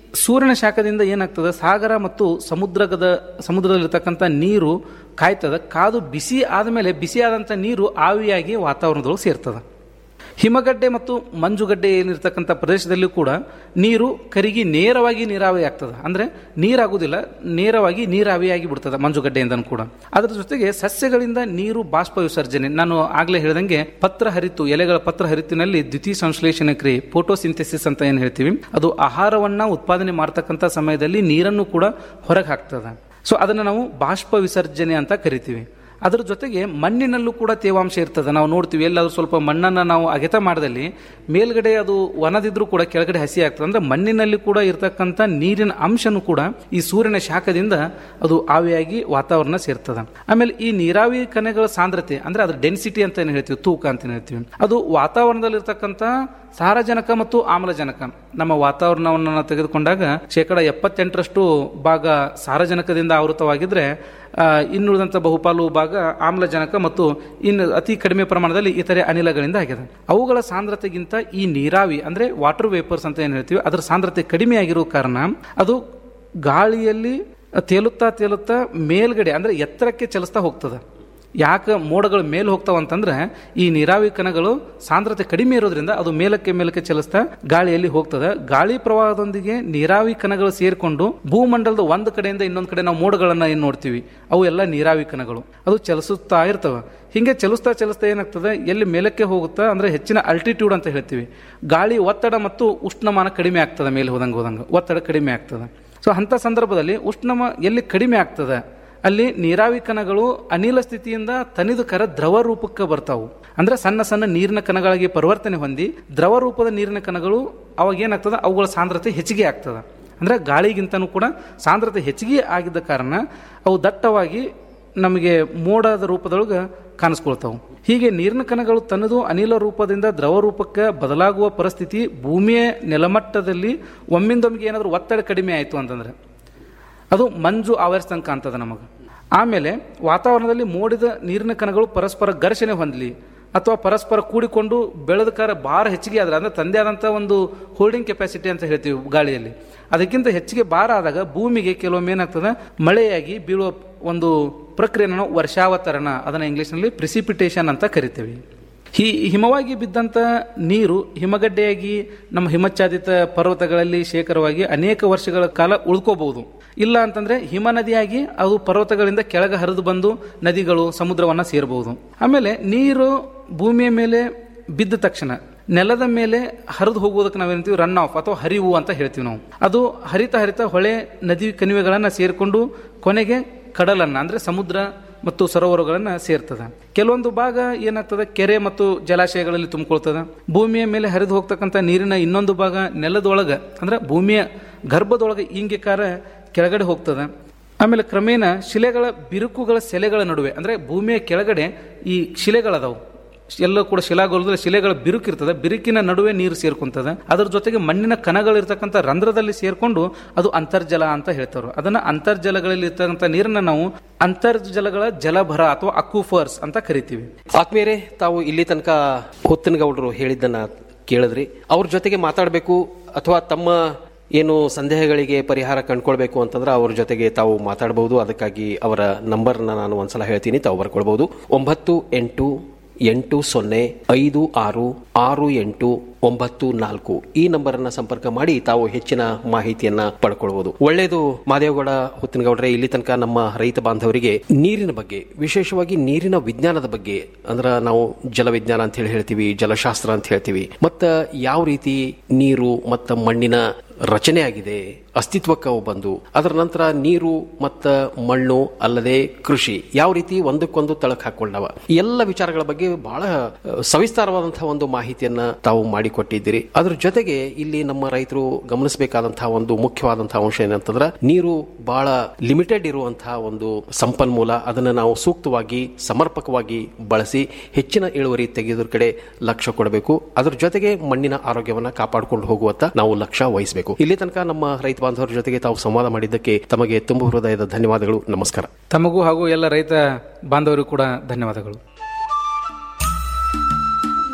ಸೂರ್ಯನ ಶಾಖದಿಂದ ಏನಾಗ್ತದೆ ಸಾಗರ ಮತ್ತು ಸಮುದ್ರದ ಸಮುದ್ರದಲ್ಲಿರ್ತಕ್ಕಂಥ ನೀರು ಕಾಯ್ತದ ಕಾದು ಬಿಸಿ ಆದಮೇಲೆ ಬಿಸಿಯಾದಂಥ ನೀರು ಆವಿಯಾಗಿ ವಾತಾವರಣದೊಳಗೆ ಸೇರ್ತದೆ ಹಿಮಗಡ್ಡೆ ಮತ್ತು ಮಂಜುಗಡ್ಡೆ ಏನಿರ್ತಕ್ಕಂಥ ಪ್ರದೇಶದಲ್ಲಿ ಕೂಡ ನೀರು ಕರಿಗಿ ನೇರವಾಗಿ ನೀರಾವಿ ಆಗ್ತದೆ ಅಂದರೆ ನೀರಾಗುವುದಿಲ್ಲ ನೇರವಾಗಿ ನೀರಾವಿಯಾಗಿ ಬಿಡ್ತದೆ ಮಂಜುಗಡ್ಡೆಯಿಂದ ಕೂಡ ಅದರ ಜೊತೆಗೆ ಸಸ್ಯಗಳಿಂದ ನೀರು ಬಾಷ್ಪ ವಿಸರ್ಜನೆ ನಾನು ಆಗಲೇ ಹೇಳ್ದಂಗೆ ಪತ್ರ ಹರಿತು ಎಲೆಗಳ ಪತ್ರ ಹರಿತಿನಲ್ಲಿ ದ್ವಿತೀಯ ಸಂಶ್ಲೇಷಣೆ ಕ್ರಿಯೆ ಫೋಟೋಸಿಂಥೆಸಿಸ್ ಅಂತ ಏನು ಹೇಳ್ತೀವಿ ಅದು ಆಹಾರವನ್ನ ಉತ್ಪಾದನೆ ಮಾಡ್ತಕ್ಕಂಥ ಸಮಯದಲ್ಲಿ ನೀರನ್ನು ಕೂಡ ಹೊರಗೆ ಹಾಕ್ತದೆ ಸೊ ಅದನ್ನು ನಾವು ಬಾಷ್ಪ ವಿಸರ್ಜನೆ ಅಂತ ಕರಿತೀವಿ ಅದರ ಜೊತೆಗೆ ಮಣ್ಣಿನಲ್ಲೂ ಕೂಡ ತೇವಾಂಶ ಇರ್ತದೆ ನಾವು ನೋಡ್ತೀವಿ ಎಲ್ಲಾದ್ರೂ ಸ್ವಲ್ಪ ಮಣ್ಣನ್ನು ನಾವು ಅಗೆತ ಮಾಡದಲ್ಲಿ ಮೇಲ್ಗಡೆ ಅದು ಒಣದಿದ್ರೂ ಕೂಡ ಕೆಳಗಡೆ ಹಸಿ ಆಗ್ತದೆ ಅಂದ್ರೆ ಮಣ್ಣಿನಲ್ಲಿ ಕೂಡ ಇರ್ತಕ್ಕಂಥ ನೀರಿನ ಅಂಶನೂ ಕೂಡ ಈ ಸೂರ್ಯನ ಶಾಖದಿಂದ ಅದು ಆವಿಯಾಗಿ ವಾತಾವರಣ ಸೇರ್ತದೆ ಆಮೇಲೆ ಈ ನೀರಾವಿ ಕಣಗಳ ಸಾಂದ್ರತೆ ಅಂದ್ರೆ ಅದ್ರ ಡೆನ್ಸಿಟಿ ಅಂತ ಏನು ಹೇಳ್ತೀವಿ ತೂಕ ಅಂತ ಏನ್ ಹೇಳ್ತೀವಿ ಅದು ವಾತಾವರಣದಲ್ಲಿರ್ತಕ್ಕಂಥ ಸಾರಜನಕ ಮತ್ತು ಆಮ್ಲಜನಕ ನಮ್ಮ ವಾತಾವರಣವನ್ನು ನಾವು ತೆಗೆದುಕೊಂಡಾಗ ಶೇಕಡ ಎಪ್ಪತ್ತೆಂಟರಷ್ಟು ಭಾಗ ಸಾರಜನಕದಿಂದ ಆವೃತವಾಗಿದ್ರೆ ಆ, ಇನ್ನುಳಿದಂಥ ಬಹುಪಾಲು ಭಾಗ ಆಮ್ಲಜನಕ ಮತ್ತು ಇನ್ನು ಅತಿ ಕಡಿಮೆ ಪ್ರಮಾಣದಲ್ಲಿ ಇತರೆ ಅನಿಲಗಳಿಂದ ಆಗಿದೆ ಅವುಗಳ ಸಾಂದ್ರತೆಗಿಂತ ಈ ನೀರಾವಿ ಅಂದ್ರೆ ವಾಟರ್ ವೇಪರ್ಸ್ ಅಂತ ಏನು ಹೇಳ್ತೀವಿ ಅದರ ಸಾಂದ್ರತೆ ಕಡಿಮೆ ಆಗಿರೋ ಕಾರಣ ಅದು ಗಾಳಿಯಲ್ಲಿ ತೇಲುತ್ತಾ ತೇಲುತ್ತಾ ಮೇಲ್ಗಡೆ ಅಂದ್ರೆ ಎತ್ತರಕ್ಕೆ ಚಲಿಸ್ತಾ ಹೋಗ್ತದೆ ಯಾಕೆ ಮೋಡಗಳು ಮೇಲೆ ಹೋಗ್ತಾವ ಅಂತಂದ್ರೆ ಈ ನೀರಾವಿ ಕಣಗಳು ಸಾಂದ್ರತೆ ಕಡಿಮೆ ಇರೋದ್ರಿಂದ ಅದು ಮೇಲಕ್ಕೆ ಮೇಲಕ್ಕೆ ಚಲಿಸ್ತಾ ಗಾಳಿಯಲ್ಲಿ ಹೋಗ್ತದೆ ಗಾಳಿ ಪ್ರವಾಹದೊಂದಿಗೆ ನೀರಾವಿ ಕಣಗಳು ಸೇರಿಕೊಂಡು ಭೂಮಂಡಲದ ಒಂದು ಕಡೆಯಿಂದ ಇನ್ನೊಂದು ಕಡೆ ನಾವು ಮೋಡಗಳನ್ನ ಏನ್ ನೋಡ್ತೀವಿ ಅವು ಎಲ್ಲ ನೀರಾವಿ ಕಣಗಳು ಅದು ಚಲಿಸುತ್ತಾ ಇರ್ತವೆ ಹಿಂಗೆ ಚಲಿಸ್ತಾ ಚಲಿಸ್ತಾ ಏನಾಗ್ತದೆ ಎಲ್ಲಿ ಮೇಲಕ್ಕೆ ಹೋಗುತ್ತಾ ಅಂದ್ರೆ ಹೆಚ್ಚಿನ ಅಲ್ಟಿಟ್ಯೂಡ್ ಅಂತ ಹೇಳ್ತೀವಿ ಗಾಳಿ ಒತ್ತಡ ಮತ್ತು ಉಷ್ಣಮಾನ ಕಡಿಮೆ ಆಗ್ತದೆ ಮೇಲೆ ಹೋದಂಗೆ ಹೋದಂಗೆ ಒತ್ತಡ ಕಡಿಮೆ ಆಗ್ತದೆ ಸೊ ಅಂಥ ಸಂದರ್ಭದಲ್ಲಿ ಉಷ್ಣಮ ಎಲ್ಲಿ ಕಡಿಮೆ ಆಗ್ತದೆ ಅಲ್ಲಿ ನೀರಾವಿ ಕಣಗಳು ಅನಿಲ ಸ್ಥಿತಿಯಿಂದ ತನಿದು ಕರ ದ್ರವ ರೂಪಕ್ಕೆ ಬರ್ತಾವು ಅಂದ್ರೆ ಸಣ್ಣ ಸಣ್ಣ ನೀರಿನ ಕಣಗಳಾಗಿ ಪರಿವರ್ತನೆ ಹೊಂದಿ ದ್ರವ ರೂಪದ ನೀರಿನ ಕಣಗಳು ಅವಾಗ ಏನಾಗ್ತದೆ ಅವುಗಳ ಸಾಂದ್ರತೆ ಹೆಚ್ಚಿಗೆ ಆಗ್ತದೆ ಅಂದ್ರೆ ಗಾಳಿಗಿಂತನೂ ಕೂಡ ಸಾಂದ್ರತೆ ಹೆಚ್ಚಿಗೆ ಆಗಿದ್ದ ಕಾರಣ ಅವು ದಟ್ಟವಾಗಿ ನಮಗೆ ಮೋಡದ ರೂಪದೊಳಗೆ ಕಾಣಿಸ್ಕೊಳ್ತಾವು ಹೀಗೆ ನೀರಿನ ಕಣಗಳು ತನ್ನದು ಅನಿಲ ರೂಪದಿಂದ ದ್ರವ ರೂಪಕ್ಕೆ ಬದಲಾಗುವ ಪರಿಸ್ಥಿತಿ ಭೂಮಿಯ ನೆಲಮಟ್ಟದಲ್ಲಿ ಒಮ್ಮಿಂದೊಮ್ಮಿಗೆ ಏನಾದರೂ ಒತ್ತಡ ಕಡಿಮೆ ಆಯಿತು ಅಂತಂದ್ರೆ ಅದು ಮಂಜು ಆವರಿಸಿದಂಗೆ ಕಾಣ್ತದೆ ನಮಗೆ ಆಮೇಲೆ ವಾತಾವರಣದಲ್ಲಿ ಮೋಡಿದ ನೀರಿನ ಕಣಗಳು ಪರಸ್ಪರ ಘರ್ಷಣೆ ಹೊಂದಲಿ ಅಥವಾ ಪರಸ್ಪರ ಕೂಡಿಕೊಂಡು ಬೆಳೆದ ಕಾರ ಭಾರ ಹೆಚ್ಚಿಗೆ ಆದ್ರೆ ಅಂದ್ರೆ ತಂದೆ ಆದಂಥ ಒಂದು ಹೋಲ್ಡಿಂಗ್ ಕೆಪಾಸಿಟಿ ಅಂತ ಹೇಳ್ತೀವಿ ಗಾಳಿಯಲ್ಲಿ ಅದಕ್ಕಿಂತ ಹೆಚ್ಚಿಗೆ ಭಾರ ಆದಾಗ ಭೂಮಿಗೆ ಕೆಲವೊಮ್ಮೆ ಏನಾಗ್ತದೆ ಮಳೆಯಾಗಿ ಬೀಳುವ ಒಂದು ಪ್ರಕ್ರಿಯೆನ ನಾವು ವರ್ಷಾವತರಣ ಅದನ್ನು ಇಂಗ್ಲೀಷ್ನಲ್ಲಿ ಪ್ರಿಸಿಪಿಟೇಷನ್ ಅಂತ ಕರಿತೀವಿ ಈ ಹಿಮವಾಗಿ ಬಿದ್ದಂಥ ನೀರು ಹಿಮಗಡ್ಡೆಯಾಗಿ ನಮ್ಮ ಹಿಮಚ್ಛಾದಿತ ಪರ್ವತಗಳಲ್ಲಿ ಶೇಖರವಾಗಿ ಅನೇಕ ವರ್ಷಗಳ ಕಾಲ ಉಳ್ಕೋಬಹುದು ಇಲ್ಲ ಅಂತಂದ್ರೆ ಹಿಮ ನದಿಯಾಗಿ ಅದು ಪರ್ವತಗಳಿಂದ ಕೆಳಗೆ ಹರಿದು ಬಂದು ನದಿಗಳು ಸಮುದ್ರವನ್ನ ಸೇರಬಹುದು ಆಮೇಲೆ ನೀರು ಭೂಮಿಯ ಮೇಲೆ ಬಿದ್ದ ತಕ್ಷಣ ನೆಲದ ಮೇಲೆ ಹರಿದು ಹೋಗುವುದಕ್ಕೆ ನಾವೇನಂತೀವಿ ರನ್ ಆಫ್ ಅಥವಾ ಹರಿವು ಅಂತ ಹೇಳ್ತೀವಿ ನಾವು ಅದು ಹರಿತ ಹರಿತ ಹೊಳೆ ನದಿ ಕಣಿವೆಗಳನ್ನ ಸೇರಿಕೊಂಡು ಕೊನೆಗೆ ಕಡಲನ್ನ ಅಂದ್ರೆ ಸಮುದ್ರ ಮತ್ತು ಸರೋವರಗಳನ್ನ ಸೇರ್ತದೆ ಕೆಲವೊಂದು ಭಾಗ ಏನಾಗ್ತದೆ ಕೆರೆ ಮತ್ತು ಜಲಾಶಯಗಳಲ್ಲಿ ತುಂಬಿಕೊಳ್ತದೆ ಭೂಮಿಯ ಮೇಲೆ ಹರಿದು ಹೋಗ್ತಕ್ಕಂಥ ನೀರಿನ ಇನ್ನೊಂದು ಭಾಗ ನೆಲದೊಳಗೆ ಅಂದ್ರೆ ಭೂಮಿಯ ಗರ್ಭದೊಳಗೆ ಇಂಗಿಕಾರ ಕೆಳಗಡೆ ಹೋಗ್ತದೆ ಆಮೇಲೆ ಕ್ರಮೇಣ ಶಿಲೆಗಳ ಬಿರುಕುಗಳ ಸೆಲೆಗಳ ನಡುವೆ ಅಂದ್ರೆ ಭೂಮಿಯ ಕೆಳಗಡೆ ಈ ಶಿಲೆಗಳದಾವು ಎಲ್ಲ ಕೂಡ ಶಿಲಾಗೋಲದಲ್ಲಿ ಶಿಲೆಗಳ ಬಿರುಕು ಇರ್ತದೆ ಬಿರುಕಿನ ನಡುವೆ ನೀರು ಸೇರ್ಕೊಂತದೆ ಅದರ ಜೊತೆಗೆ ಮಣ್ಣಿನ ಕಣಗಳಿರ್ತಕ್ಕಂಥ ರಂಧ್ರದಲ್ಲಿ ಸೇರ್ಕೊಂಡು ಅದು ಅಂತರ್ಜಲ ಅಂತ ಹೇಳ್ತಾರೆ ಅದನ್ನ ಅಂತರ್ಜಲಗಳಲ್ಲಿ ಇರ್ತಕ್ಕಂಥ ನೀರನ್ನ ನಾವು ಅಂತರ್ಜಲಗಳ ಜಲಭರ ಅಥವಾ ಅಕ್ಯೂಫರ್ಸ್ ಅಂತ ಕರಿತೀವಿ ಆತ್ಮೀಯರೇ ತಾವು ಇಲ್ಲಿ ತನಕ ಹುತ್ತನಗೌಡರು ಹೇಳಿದ್ದನ್ನ ಕೇಳಿದ್ರಿ ಅವ್ರ ಜೊತೆಗೆ ಮಾತಾಡಬೇಕು ಅಥವಾ ತಮ್ಮ ಏನು ಸಂದೇಹಗಳಿಗೆ ಪರಿಹಾರ ಕಂಡ್ಕೊಳ್ಬೇಕು ಅಂತಂದ್ರೆ ಅವ್ರ ಜೊತೆಗೆ ತಾವು ಮಾತಾಡಬಹುದು ಅದಕ್ಕಾಗಿ ಅವರ ನಂಬರ್ನ ನಾನು ಒಂದ್ಸಲ ಹೇಳ್ತೀನಿ ತಾವು ಬರ್ಕೊಳ್ಬಹುದು ಒಂಬತ್ತು ಎಂಟು ಎಂಟು ಸೊನ್ನೆ ಐದು ಆರು ಆರು ಎಂಟು ಒಂಬತ್ತು ನಾಲ್ಕು ಈ ನಂಬರ್ ಅನ್ನ ಸಂಪರ್ಕ ಮಾಡಿ ತಾವು ಹೆಚ್ಚಿನ ಮಾಹಿತಿಯನ್ನ ಪಡ್ಕೊಳ್ಬಹುದು ಒಳ್ಳೆಯದು ಮಾದೇವಗೌಡ ಹುತ್ತಿನಗೌಡ್ರೆ ಇಲ್ಲಿ ತನಕ ನಮ್ಮ ರೈತ ಬಾಂಧವರಿಗೆ ನೀರಿನ ಬಗ್ಗೆ ವಿಶೇಷವಾಗಿ ನೀರಿನ ವಿಜ್ಞಾನದ ಬಗ್ಗೆ ಅಂದ್ರ ನಾವು ಜಲವಿಜ್ಞಾನ ಅಂತ ಹೇಳಿ ಹೇಳ್ತೀವಿ ಜಲಶಾಸ್ತ್ರ ಅಂತ ಹೇಳ್ತೀವಿ ಮತ್ತ ಯಾವ ರೀತಿ ನೀರು ಮತ್ತು ಮಣ್ಣಿನ ರಚನೆ ಆಗಿದೆ ಅಸ್ತಿತ್ವಕ್ಕೆ ಅವು ಬಂದು ಅದರ ನಂತರ ನೀರು ಮತ್ತ ಮಣ್ಣು ಅಲ್ಲದೆ ಕೃಷಿ ಯಾವ ರೀತಿ ಒಂದಕ್ಕೊಂದು ತಳಕ್ ಹಾಕೊಂಡವ ಈ ಎಲ್ಲ ವಿಚಾರಗಳ ಬಗ್ಗೆ ಬಹಳ ಅಹ್, ಸವಿಸ್ತಾರವಾದಂತಹ ಒಂದು ಮಾಹಿತಿಯನ್ನ ತಾವು ಮಾಡಿಕೊಟ್ಟಿದ್ದೀರಿ ಅದ್ರ ಜೊತೆಗೆ ಇಲ್ಲಿ ನಮ್ಮ ರೈತರು ಗಮನಿಸಬೇಕಾದಂತಹ ಒಂದು ಮುಖ್ಯವಾದಂತಹ ಅಂಶ ಏನಂತಂದ್ರ ನೀರು ಬಹಳ ಲಿಮಿಟೆಡ್ ಇರುವಂತಹ ಒಂದು ಸಂಪನ್ಮೂಲ ಅದನ್ನು ನಾವು ಸೂಕ್ತವಾಗಿ ಸಮರ್ಪಕವಾಗಿ ಬಳಸಿ ಹೆಚ್ಚಿನ ಇಳುವರಿ ತೆಗೆಯೋದ್ರ ಕಡೆ ಲಕ್ಷ್ಯ ಕೊಡಬೇಕು ಅದ್ರ ಜೊತೆಗೆ ಮಣ್ಣಿನ ಆರೋಗ್ಯವನ್ನ ಕಾಪಾಡಿಕೊಂಡು ಹೋಗುವತ್ತ ನಾವು ಲಕ್ಷ್ಯ ವಹಿಸಬೇಕು ಇಲ್ಲಿ ತನಕ ನಮ್ಮ ರೈತ ಬಾಂಧವರ ಜೊತೆಗೆ ತಾವು ಸಂವಾದ ಮಾಡಿದ್ದಕ್ಕೆ ತಮಗೆ ತುಂಬ ಹೃದಯದ ಧನ್ಯವಾದಗಳು ನಮಸ್ಕಾರ ತಮಗೂ ಹಾಗೂ ಎಲ್ಲ ರೈತ ಬಾಂಧವರಿಗೂ ಕೂಡ ಧನ್ಯವಾದಗಳು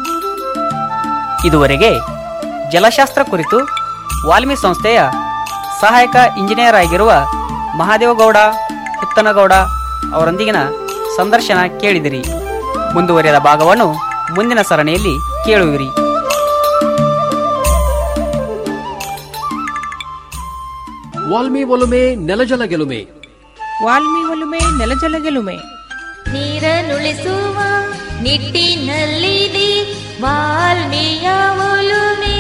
ಇದುವರೆಗೆ ಜಲಶಾಸ್ತ್ರ ಕುರಿತು ವಾಲ್ಮಿ ಸಂಸ್ಥೆಯ ಸಹಾಯಕ ಇಂಜಿನಿಯರ್ ಆಗಿರುವ ಮಹಾದೇವಗೌಡ ಪುತ್ತನಗೌಡ ಅವರೊಂದಿಗಿನ ಸಂದರ್ಶನ ಕೇಳಿದಿರಿ ಮುಂದುವರಿದ ಭಾಗವನ್ನು ಮುಂದಿನ ಸರಣಿಯಲ್ಲಿ ಕೇಳುವಿರಿ ವಾಲ್ಮಿ ಒಲುಮೆ ನೆಲಜಲ ಗೆಲುಮೆ ವಾಲ್ಮಿ ಒಲುಮೆ ನೆಲಜಲ ಗೆಲುಮೆ ನೀರನ್ನುಳಿಸುವ ನಿಟ್ಟಿನಲ್ಲಿದೆ ವಾಲ್ಮೀಯ ಒಲುಮೆ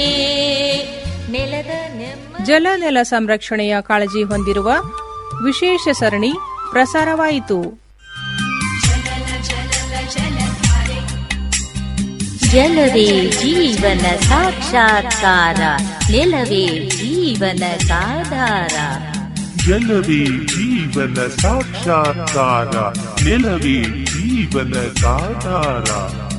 ನೆಲದ ನೆಮ್ಮ ಜಲ ನೆಲ ಸಂರಕ್ಷಣೆಯ ಕಾಳಜಿ ಹೊಂದಿರುವ ವಿಶೇಷ ಸರಣಿ ಪ್ರಸಾರವಾಯಿತು ಜಲವೇ ಜೀವನ ಸಾಕ್ಷಾತ್ಕಾರ ನೆಲವೇ ಜೀವನದಾಧಾರ ಜಲವೇ ಜೀವನ ಸಾಕ್ಷಾತ್ಕಾರ ನೆಲವೇ ಜೀವನದಾಧಾರ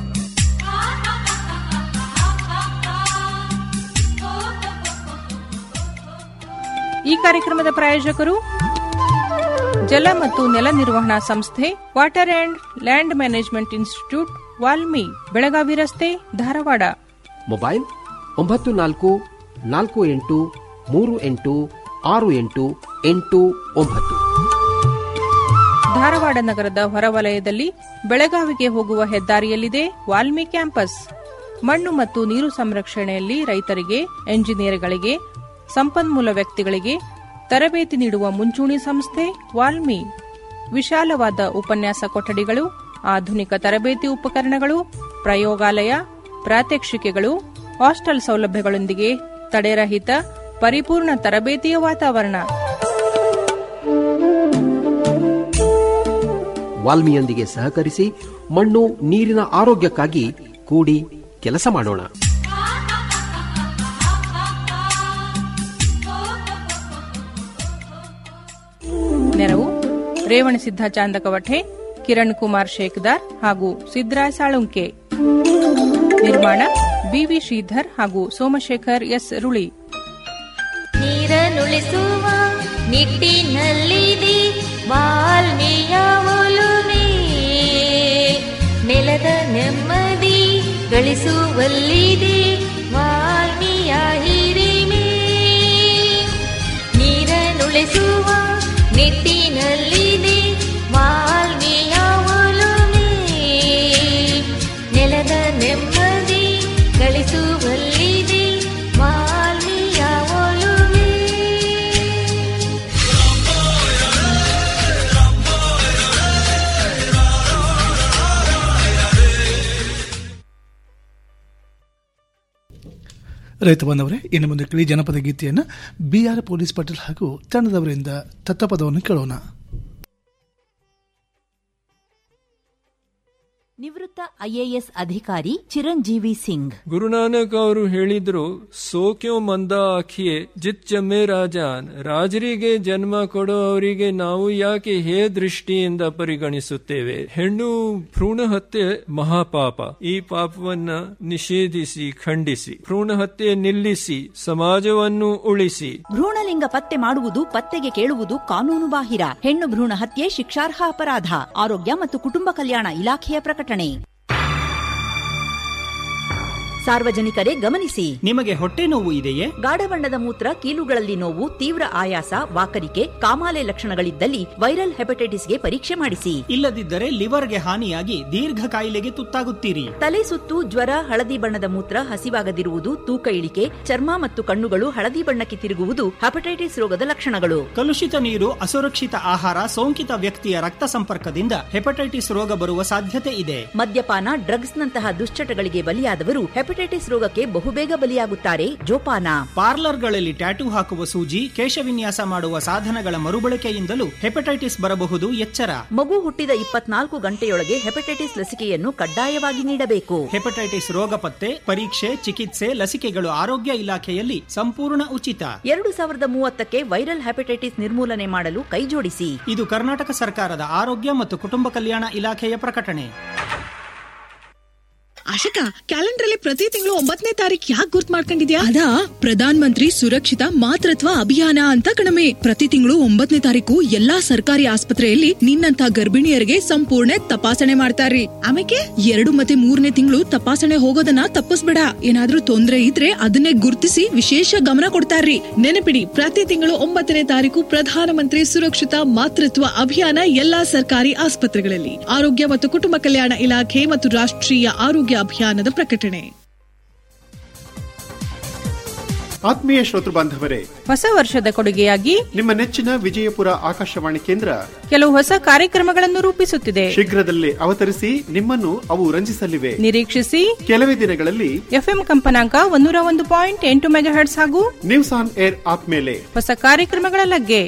ಈ ಕಾರ್ಯಕ್ರಮದ ಪ್ರಾಯೋಜಕರು ಜಲ ಮತ್ತು ನೆಲ ನಿರ್ವಹಣಾ ಸಂಸ್ಥೆ water and land management institute WALMI Belagavi ರಸ್ತೆ ಧಾರವಾಡ ಮೊಬೈಲ್ ಒಂಬತ್ತು ನಾಲ್ಕು ನಾಲ್ಕು ಎಂಟು ಮೂರು ಎಂಟು ಆರು ಎಂಟು ಎಂಟು ಒಂಬತ್ತು ಧಾರವಾಡ ನಗರದ ಹೊರವಲಯದಲ್ಲಿ ಬೆಳಗಾವಿಗೆ ಹೋಗುವ ಹೆದ್ದಾರಿಯಲ್ಲಿದೆ ವಾಲ್ಮಿ ಕ್ಯಾಂಪಸ್ ಮಣ್ಣು ಮತ್ತು ನೀರು ಸಂರಕ್ಷಣೆಯಲ್ಲಿ ರೈತರಿಗೆ ಎಂಜಿನಿಯರ್ಗಳಿಗೆ ಸಂಪನ್ಮೂಲ ವ್ಯಕ್ತಿಗಳಿಗೆ ತರಬೇತಿ ನೀಡುವ ಮುಂಚೂಣಿ ಸಂಸ್ಥೆ ವಾಲ್ಮಿ ವಿಶಾಲವಾದ ಉಪನ್ಯಾಸ ಕೊಠಡಿಗಳು ಆಧುನಿಕ ತರಬೇತಿ ಉಪಕರಣಗಳು ಪ್ರಯೋಗಾಲಯ ಪ್ರಾತ್ಯಕ್ಷಿಕೆಗಳು ಹಾಸ್ಟೆಲ್ ಸೌಲಭ್ಯಗಳೊಂದಿಗೆ ತಡೆರಹಿತ ಪರಿಪೂರ್ಣ ತರಬೇತಿಯ ವಾತಾವರಣ ವಾಲ್ಮಿಯೊಂದಿಗೆ ಸಹಕರಿಸಿ ಮಣ್ಣು ನೀರಿನ ಆರೋಗ್ಯಕ್ಕಾಗಿ ಕೂಡಿ ಕೆಲಸ ಮಾಡೋಣ ನೆರವು ರೇವಣಸಿದ್ಧ ಚಾಂದಕವಠೆ ಕಿರಣ್ ಕುಮಾರ್ ಶೇಖದಾರ್ ಹಾಗೂ ಸಿದ್ದರಾಯ್ ಸಾಳುಂಕೆ ನಿರ್ಮಾಣ ಬಿವಿ ಶ್ರೀಧರ್ ಹಾಗೂ ಸೋಮಶೇಖರ್ ಎಸ್ ರುಳಿ ನೀರನ್ನುಳಿಸುವ ನಿಟ್ಟಿನಲ್ಲಿದೆ ವಾಲ್ಮೀಯ ಒಲುಮೆ ನೆಲದ ನೆಮ್ಮದಿ ಗಳಿಸುವಲ್ಲಿದೆ ವಾಲ್ಮೀಯ ಹಿರಿಮೆ ನೀರನ್ನುಳಿಸುವ ನಿಟ್ಟಿನಲ್ಲಿದೆ ವಾಲ್ಮೀಯ ಒಲುಮೆ ನೆಲದ ನೆಮ್ಮದಿ ಗಳಿಸುವಲ್ಲಿದೆ ವಾಲ್ಮೀಯ ಒಲುಮೆ ರೈತ ಬಾಂಧವರೇ ಇನ್ನು ಮುಂದೆ ಕೇಳಿ ಜನಪದ ಗೀತೆಯನ್ನು ಬಿ ಆರ್ ಪೊಲೀಸ್ ಪಟೇಲ್ ಹಾಗೂ ತಂಡದವರಿಂದ ತತ್ವಪದವನ್ನು ಕೇಳೋಣ ನಿವೃತ್ತ ಐಎಎಸ್ ಅಧಿಕಾರಿ ಚಿರಂಜೀವಿ ಸಿಂಗ್ ಗುರುನಾನಕ್ ಅವರು ಹೇಳಿದ್ರು ಸೋಕ್ಯೋ ಮಂದ ಆಖಿಯೇ ಜಿತ್ ಜಮ್ಮೆ ರಾಜಾನ್ ರಾಜರಿಗೆ ಜನ್ಮ ಕೊಡೋ ಅವರಿಗೆ ನಾವು ಯಾಕೆ ಹೇ ದೃಷ್ಟಿಯಿಂದ ಪರಿಗಣಿಸುತ್ತೇವೆ ಹೆಣ್ಣು ಭ್ರೂಣ ಹತ್ಯೆ ಮಹಾಪಾಪ ಈ ಪಾಪವನ್ನ ನಿಷೇಧಿಸಿ ಖಂಡಿಸಿ ಭ್ರೂಣ ಹತ್ಯೆ ನಿಲ್ಲಿಸಿ ಸಮಾಜವನ್ನು ಉಳಿಸಿ ಭ್ರೂಣಲಿಂಗ ಪತ್ತೆ ಮಾಡುವುದು ಪತ್ತೆಗೆ ಕೇಳುವುದು ಕಾನೂನು ಬಾಹಿರ ಹೆಣ್ಣು ಭ್ರೂಣ ಹತ್ಯೆ ಶಿಕ್ಷಾರ್ಹ ಅಪರಾಧ ಆರೋಗ್ಯ ಮತ್ತು ಕುಟುಂಬ ಕಲ್ಯಾಣ ಇಲಾಖೆಯ ಪ್ರಕಟಣೆ ಸಾರ್ವಜನಿಕರೇ ಗಮನಿಸಿ ನಿಮಗೆ ಹೊಟ್ಟೆ ನೋವು ಇದೆಯೇ ಗಾಢ ಬಣ್ಣದ ಮೂತ್ರ ಕೀಲುಗಳಲ್ಲಿ ನೋವು ತೀವ್ರ ಆಯಾಸ ವಾಕರಿಕೆ ಕಾಮಾಲೆ ಲಕ್ಷಣಗಳಿದ್ದಲ್ಲಿ ವೈರಲ್ ಹೆಪಟೈಟಿಸ್ಗೆ ಪರೀಕ್ಷೆ ಮಾಡಿಸಿ ಇಲ್ಲದಿದ್ದರೆ ಲಿವರ್ಗೆ ಹಾನಿಯಾಗಿ ದೀರ್ಘ ಕಾಯಿಲೆಗೆ ತುತ್ತಾಗುತ್ತೀರಿ ತಲೆ ಸುತ್ತು ಜ್ವರ ಹಳದಿ ಬಣ್ಣದ ಮೂತ್ರ ಹಸಿವಾಗದಿರುವುದು ತೂಕ ಇಳಿಕೆ ಚರ್ಮ ಮತ್ತು ಕಣ್ಣುಗಳು ಹಳದಿ ಬಣ್ಣಕ್ಕೆ ತಿರುಗುವುದು ಹೆಪಟೈಟಿಸ್ ರೋಗದ ಲಕ್ಷಣಗಳು ಕಲುಷಿತ ನೀರು ಅಸುರಕ್ಷಿತ ಆಹಾರ ಸೋಂಕಿತ ವ್ಯಕ್ತಿಯ ರಕ್ತ ಸಂಪರ್ಕದಿಂದ ಹೆಪಟೈಟಿಸ್ ರೋಗ ಬರುವ ಸಾಧ್ಯತೆ ಇದೆ ಮದ್ಯಪಾನ ಡ್ರಗ್ಸ್ನಂತಹ ದುಶ್ಚಟಗಳಿಗೆ ಬಲಿಯಾದವರು ಹೆಪಟೈಟಿಸ್ ರೋಗಕ್ಕೆ ಬಹುಬೇಗ ಬಲಿಯಾಗುತ್ತಾರೆ ಜೋಪಾನ ಪಾರ್ಲರ್ಗಳಲ್ಲಿ ಟ್ಯಾಟೂ ಹಾಕುವ ಸೂಜಿ ಕೇಶವಿನ್ಯಾಸ ಮಾಡುವ ಸಾಧನಗಳ ಮರುಬಳಕೆಯಿಂದಲೂ ಹೆಪಟೈಟಿಸ್ ಬರಬಹುದು ಎಚ್ಚರ ಮಗು ಹುಟ್ಟಿದ ಇಪ್ಪತ್ನಾಲ್ಕು ಗಂಟೆಯೊಳಗೆ ಹೆಪಟೈಟಿಸ್ ಲಸಿಕೆಯನ್ನು ಕಡ್ಡಾಯವಾಗಿ ನೀಡಬೇಕು ಹೆಪಟೈಟಿಸ್ ರೋಗ ಪತ್ತೆ ಪರೀಕ್ಷೆ ಚಿಕಿತ್ಸೆ ಲಸಿಕೆಗಳು ಆರೋಗ್ಯ ಇಲಾಖೆಯಲ್ಲಿ ಸಂಪೂರ್ಣ ಉಚಿತ ಎರಡು ಸಾವಿರದ ಮೂವತ್ತಕ್ಕೆ ವೈರಲ್ ಹೆಪಟೈಟಿಸ್ ನಿರ್ಮೂಲನೆ ಮಾಡಲು ಕೈಜೋಡಿಸಿ ಇದು ಕರ್ನಾಟಕ ಸರ್ಕಾರದ ಆರೋಗ್ಯ ಮತ್ತು ಕುಟುಂಬ ಕಲ್ಯಾಣ ಇಲಾಖೆಯ ಪ್ರಕಟಣೆ ಆಶಕ ಕ್ಯಾಲೆಂಡರ್ ಅಲ್ಲಿ ಪ್ರತಿ ತಿಂಗಳು ಒಂಬತ್ತನೇ ತಾರೀಕು ಯಾಕೆ ಗುರ್ತ್ ಮಾಡ್ಕೊಂಡಿದ್ಯಾ ಅದಾ ಪ್ರಧಾನ್ ಮಂತ್ರಿ ಸುರಕ್ಷಿತ ಮಾತೃತ್ವ ಅಭಿಯಾನ ಅಂತ ಕಣಮೆ ಪ್ರತಿ ತಿಂಗಳು ಒಂಬತ್ತನೇ ತಾರೀಕು ಎಲ್ಲಾ ಸರ್ಕಾರಿ ಆಸ್ಪತ್ರೆಯಲ್ಲಿ ನಿನ್ನಂತ ಗರ್ಭಿಣಿಯರಿಗೆ ಸಂಪೂರ್ಣ ತಪಾಸಣೆ ಮಾಡ್ತಾರ್ರಿ ಆಮೇಲೆ ಎರಡು ಮತ್ತೆ ಮೂರನೇ ತಿಂಗಳು ತಪಾಸಣೆ ಹೋಗೋದನ್ನ ತಪ್ಪಿಸ್ಬೇಡ ಏನಾದ್ರೂ ತೊಂದ್ರೆ ಇದ್ರೆ ಅದನ್ನೇ ಗುರ್ತಿಸಿ ವಿಶೇಷ ಗಮನ ಕೊಡ್ತಾರ್ರಿ ನೆನಪಿಡಿ ಪ್ರತಿ ತಿಂಗಳು ಒಂಬತ್ತನೇ ತಾರೀಕು ಪ್ರಧಾನಮಂತ್ರಿ ಸುರಕ್ಷಿತ ಮಾತೃತ್ವ ಅಭಿಯಾನ ಎಲ್ಲಾ ಸರ್ಕಾರಿ ಆಸ್ಪತ್ರೆಗಳಲ್ಲಿ ಆರೋಗ್ಯ ಮತ್ತು ಕುಟುಂಬ ಕಲ್ಯಾಣ ಇಲಾಖೆ ಮತ್ತು ರಾಷ್ಟ್ರೀಯ ಆರೋಗ್ಯ ಅಭಿಯಾನದ ಪ್ರಕಟಣೆ ಆತ್ಮೀಯ ಶ್ರೋತೃ ಬಾಂಧವರೇ ಹೊಸ ವರ್ಷದ ಕೊಡುಗೆಯಾಗಿ ನಿಮ್ಮ ನೆಚ್ಚಿನ ವಿಜಯಪುರ ಆಕಾಶವಾಣಿ ಕೇಂದ್ರ ಕೆಲವು ಹೊಸ ಕಾರ್ಯಕ್ರಮಗಳನ್ನು ರೂಪಿಸುತ್ತಿದೆ ಶೀಘ್ರದಲ್ಲೇ ಅವತರಿಸಿ ನಿಮ್ಮನ್ನು ಅವು ರಂಜಿಸಲಿವೆ ನಿರೀಕ್ಷಿಸಿ ಕೆಲವೇ ದಿನಗಳಲ್ಲಿ ಎಫ್ಎಂ ಕಂಪನಾಂಕ ಒಂದೂರ ಒಂದು ಪಾಯಿಂಟ್ ಎಂಟು ಮೆಗಾಹೆಟ್ಸ್ ಹಾಗೂ ನ್ಯೂಸ್ ಆನ್ ಏರ್ ಆಪ್ ಮೇಲೆ ಹೊಸ ಕಾರ್ಯಕ್ರಮಗಳ ಲಗ್ಗೆ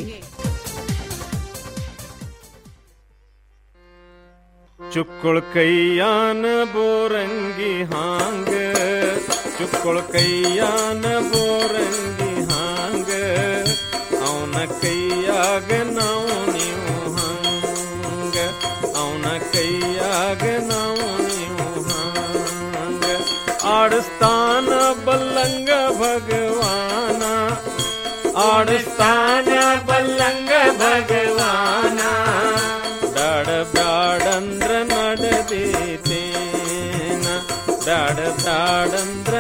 ಚುಕ್ಕುಳ ಕೈಯಾನ ಬೋರಂಗಿ ಹಾಂಗ ಚುಕ್ಕುಳ ಕೈಯಾನ ಬೋರಂಗಿ ಹಾಂಗ ಅವನ ಕೈಯಾಗ ನಾವು ನೀವು ಹಂಗ ಅವನ ಕೈಯಾಗ ನಾವು ನೀವು ಹಂಗ ಆಡಿಸ್ತಾನ ಬಲ್ಲಂಗ ಭಗವಾನ ಆಡಿಸ್ತಾನ ಬಲ್ಲಂಗ ಭಗವಾನ ಬ್ಯಾಡ ಬ್ಯಾಡಂದ್ರ ನಡೆದೀತೇನ ಬ್ಯಾಡ ಬ್ಯಾಡಂದ್ರ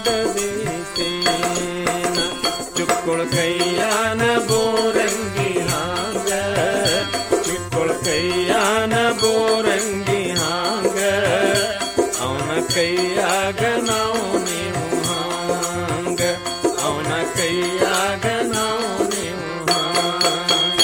ನಡೆದೀತೇನ ಚುಕ್ಕುಳ ಕೈಯಾನ ಬೋರಂಗಿ ಹಾಂಗ ಚುಕ್ಕುಳ ಕೈಯಾನ ಬೋರಂಗಿ ಹಾಂಗ ಅವನ ಕೈಯಾಗ ನಾವು ನೀವು ಹಾಂಗ ಅವನ ಕೈಯಾಗ ನಾವು ನೀವು ಹಾಂಗ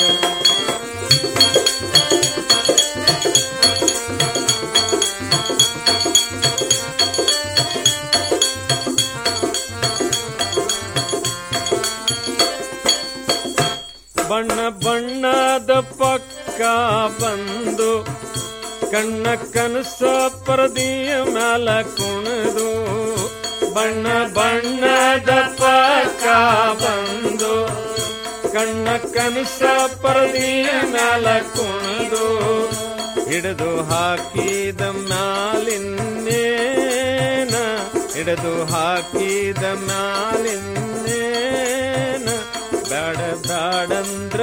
ಬಣ್ಣ ಬಣ್ಣದ ಪಕ್ಕ ಬಂದು ಕಣ್ಣ ಕನಸ ಪರದಿಯ ಮ್ಯಾಲ ಕುಣಿದು ಬಣ್ಣ ಬಣ್ಣದ ಪಕ್ಕ ಬಂದು ಕಣ್ಣ ಕನಸ ಪರದಿಯ ಮ್ಯಾಲ ಕುಣಿದು ಹಿಡಿದು ಹಾಕಿದ ಮ್ಯಾಲಿನ್ನೇನ ಹಿಡಿದು ಹಾಕಿದ ಮ್ಯಾಲಿನ್ನೇನ ಬ್ಯಾಡ ಬ್ಯಾಡಂದ್ರ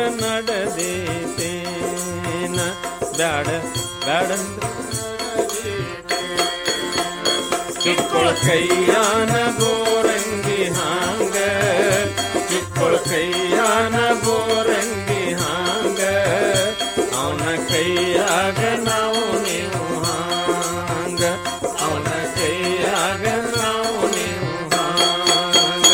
ನಡೆದೇತೇನ ಬ್ಯಾಡ ಬ್ಯಾಡಂದ್ರ ಚುಕ್ಕುಳ ಕೈಯಾನ ಬೋರಂಗಿ ಹಾಂಗ ಚುಕ್ಕುಳ ಕೈಯಾನ ಬೋರಂಗಿ ಹಾಂಗ ಅವನ ಕೈಯಾಗ ನಾವು ನೀವು ಹಾಂಗ ಅವನ ಕೈಯಾಗ ನಾವು ನೀವು ಹಾಂಗ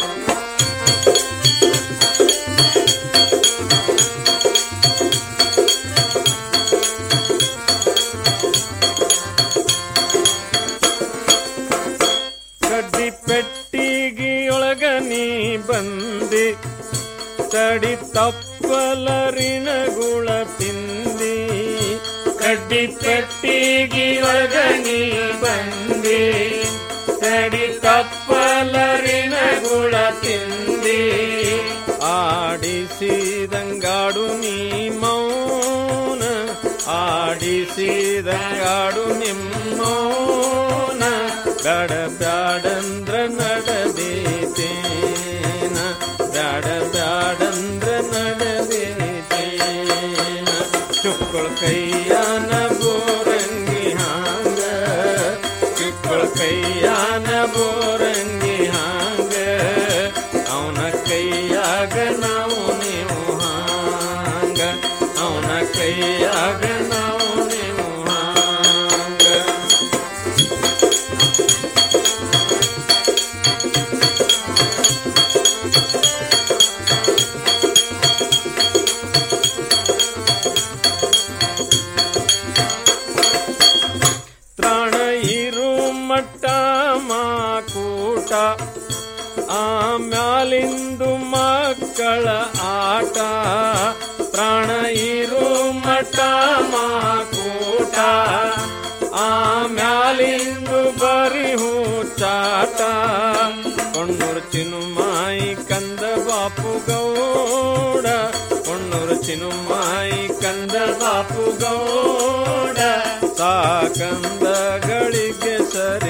ಕಡ್ಡಿ ಪೆಟ್ಟಿಗೆಯೊಳಗ ನೀ ಬಂದಿ ತಡಿ ತಪ್ಪಲರಿನಗುಳ ತಿಂದಿ ಕಡ್ಡಿ ಪೆಟ್ಟಿಗೆಯೊಳಗ ನೀ ಬಂದಿ ತಡಿ ತಪ್ಪಲರಿನಗುಳ ತಿಂದಿ ಆಡಿಸಿದಂಗಾಡು ನೀ ಮೌನ ಆಡಿಸಿದಂಗಾಡು ನಿಮ್ಮೌನ ಬ್ಯಾಡ ಬ್ಯಾಡಂದ್ರ ನಡೆದೇತೇನ ಬ್ಯಾಡ ಬ್ಯಾಡಂದ್ರ ನಡೆದೇತೇನ ಚುಕ್ಕಳ ಕೈಯಾನ ಬೋರಂಗಿ ಹಾಂಗ ಚುಕ್ಕಳ ಕೈಯಾನ ಬೋರಂಗಿ ಹಾಂಗ ಅವನ ಕೈಯಾಗ ನಾವು ನೀವು ಹಾಂಗ ಅವನ ಕೈಯಾಗ ನಾವು ನೀವು ಹಾಂಗ ತ್ರಾಣ ಇರು ಮಟ್ಟ ಮಾಕೂಟ ಆಮ್ಯಾಲಿಂದು ಮಕ್ಕಳ ಆಟ ಪ್ರಾಣ ಇರು ಮಠ ಮಾಕೂಟ ಆಮ್ಯಾಲಿಂದು ಬರಿ ಹೂಚಾಟ ಕೊಣ್ಣೂರು ಚಿನುಮಾಯಿ ಕಂದ ಬಾಪು ಗೌಡ ಕೊಣ್ಣೂರು ಚಿನುಮಾಯಿ ಕಂದ ಬಾಪು ಗೌಡ ಸಾಕಂದಗಳಿಗೆ ಸರಿ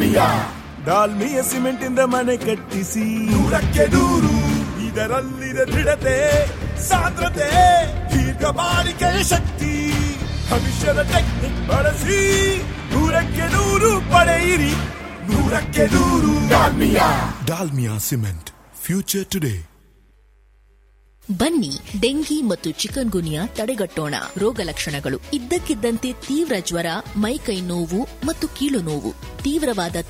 ಡಾಲ್ಮಿಯ ಸಿಮೆಂಟ್ ಇಂದ ಮನೆ ಕಟ್ಟಿಸಿ ನೂರಕ್ಕೆ ನೂರು ಇದರಲ್ಲಿದೆ ದೃಢತೆ ಸಾಂದ್ರತೆ ದೀರ್ಘ ಬಾಳಿಕೆಯ ಶಕ್ತಿ ಭವಿಷ್ಯದ ಟೆಕ್ನಿಕ್ ಬಳಸಿ ನೂರಕ್ಕೆ ನೂರು ಪಡೆಯಿರಿ ನೂರಕ್ಕೆ ನೂರು Dalmia Dalmia cement future today ಬನ್ನಿ ಡೆಂಗಿ ಮತ್ತು ಚಿಕನ್ ಗುನಿಯಾ ತಡೆಗಟ್ಟೋಣ ರೋಗ ಲಕ್ಷಣಗಳು ಇದ್ದಕ್ಕಿದ್ದಂತೆ ತೀವ್ರ ಜ್ವರ ಮೈಕೈ ನೋವು ಮತ್ತು ಕೀಲು ನೋವು ತೀವ್ರವಾದ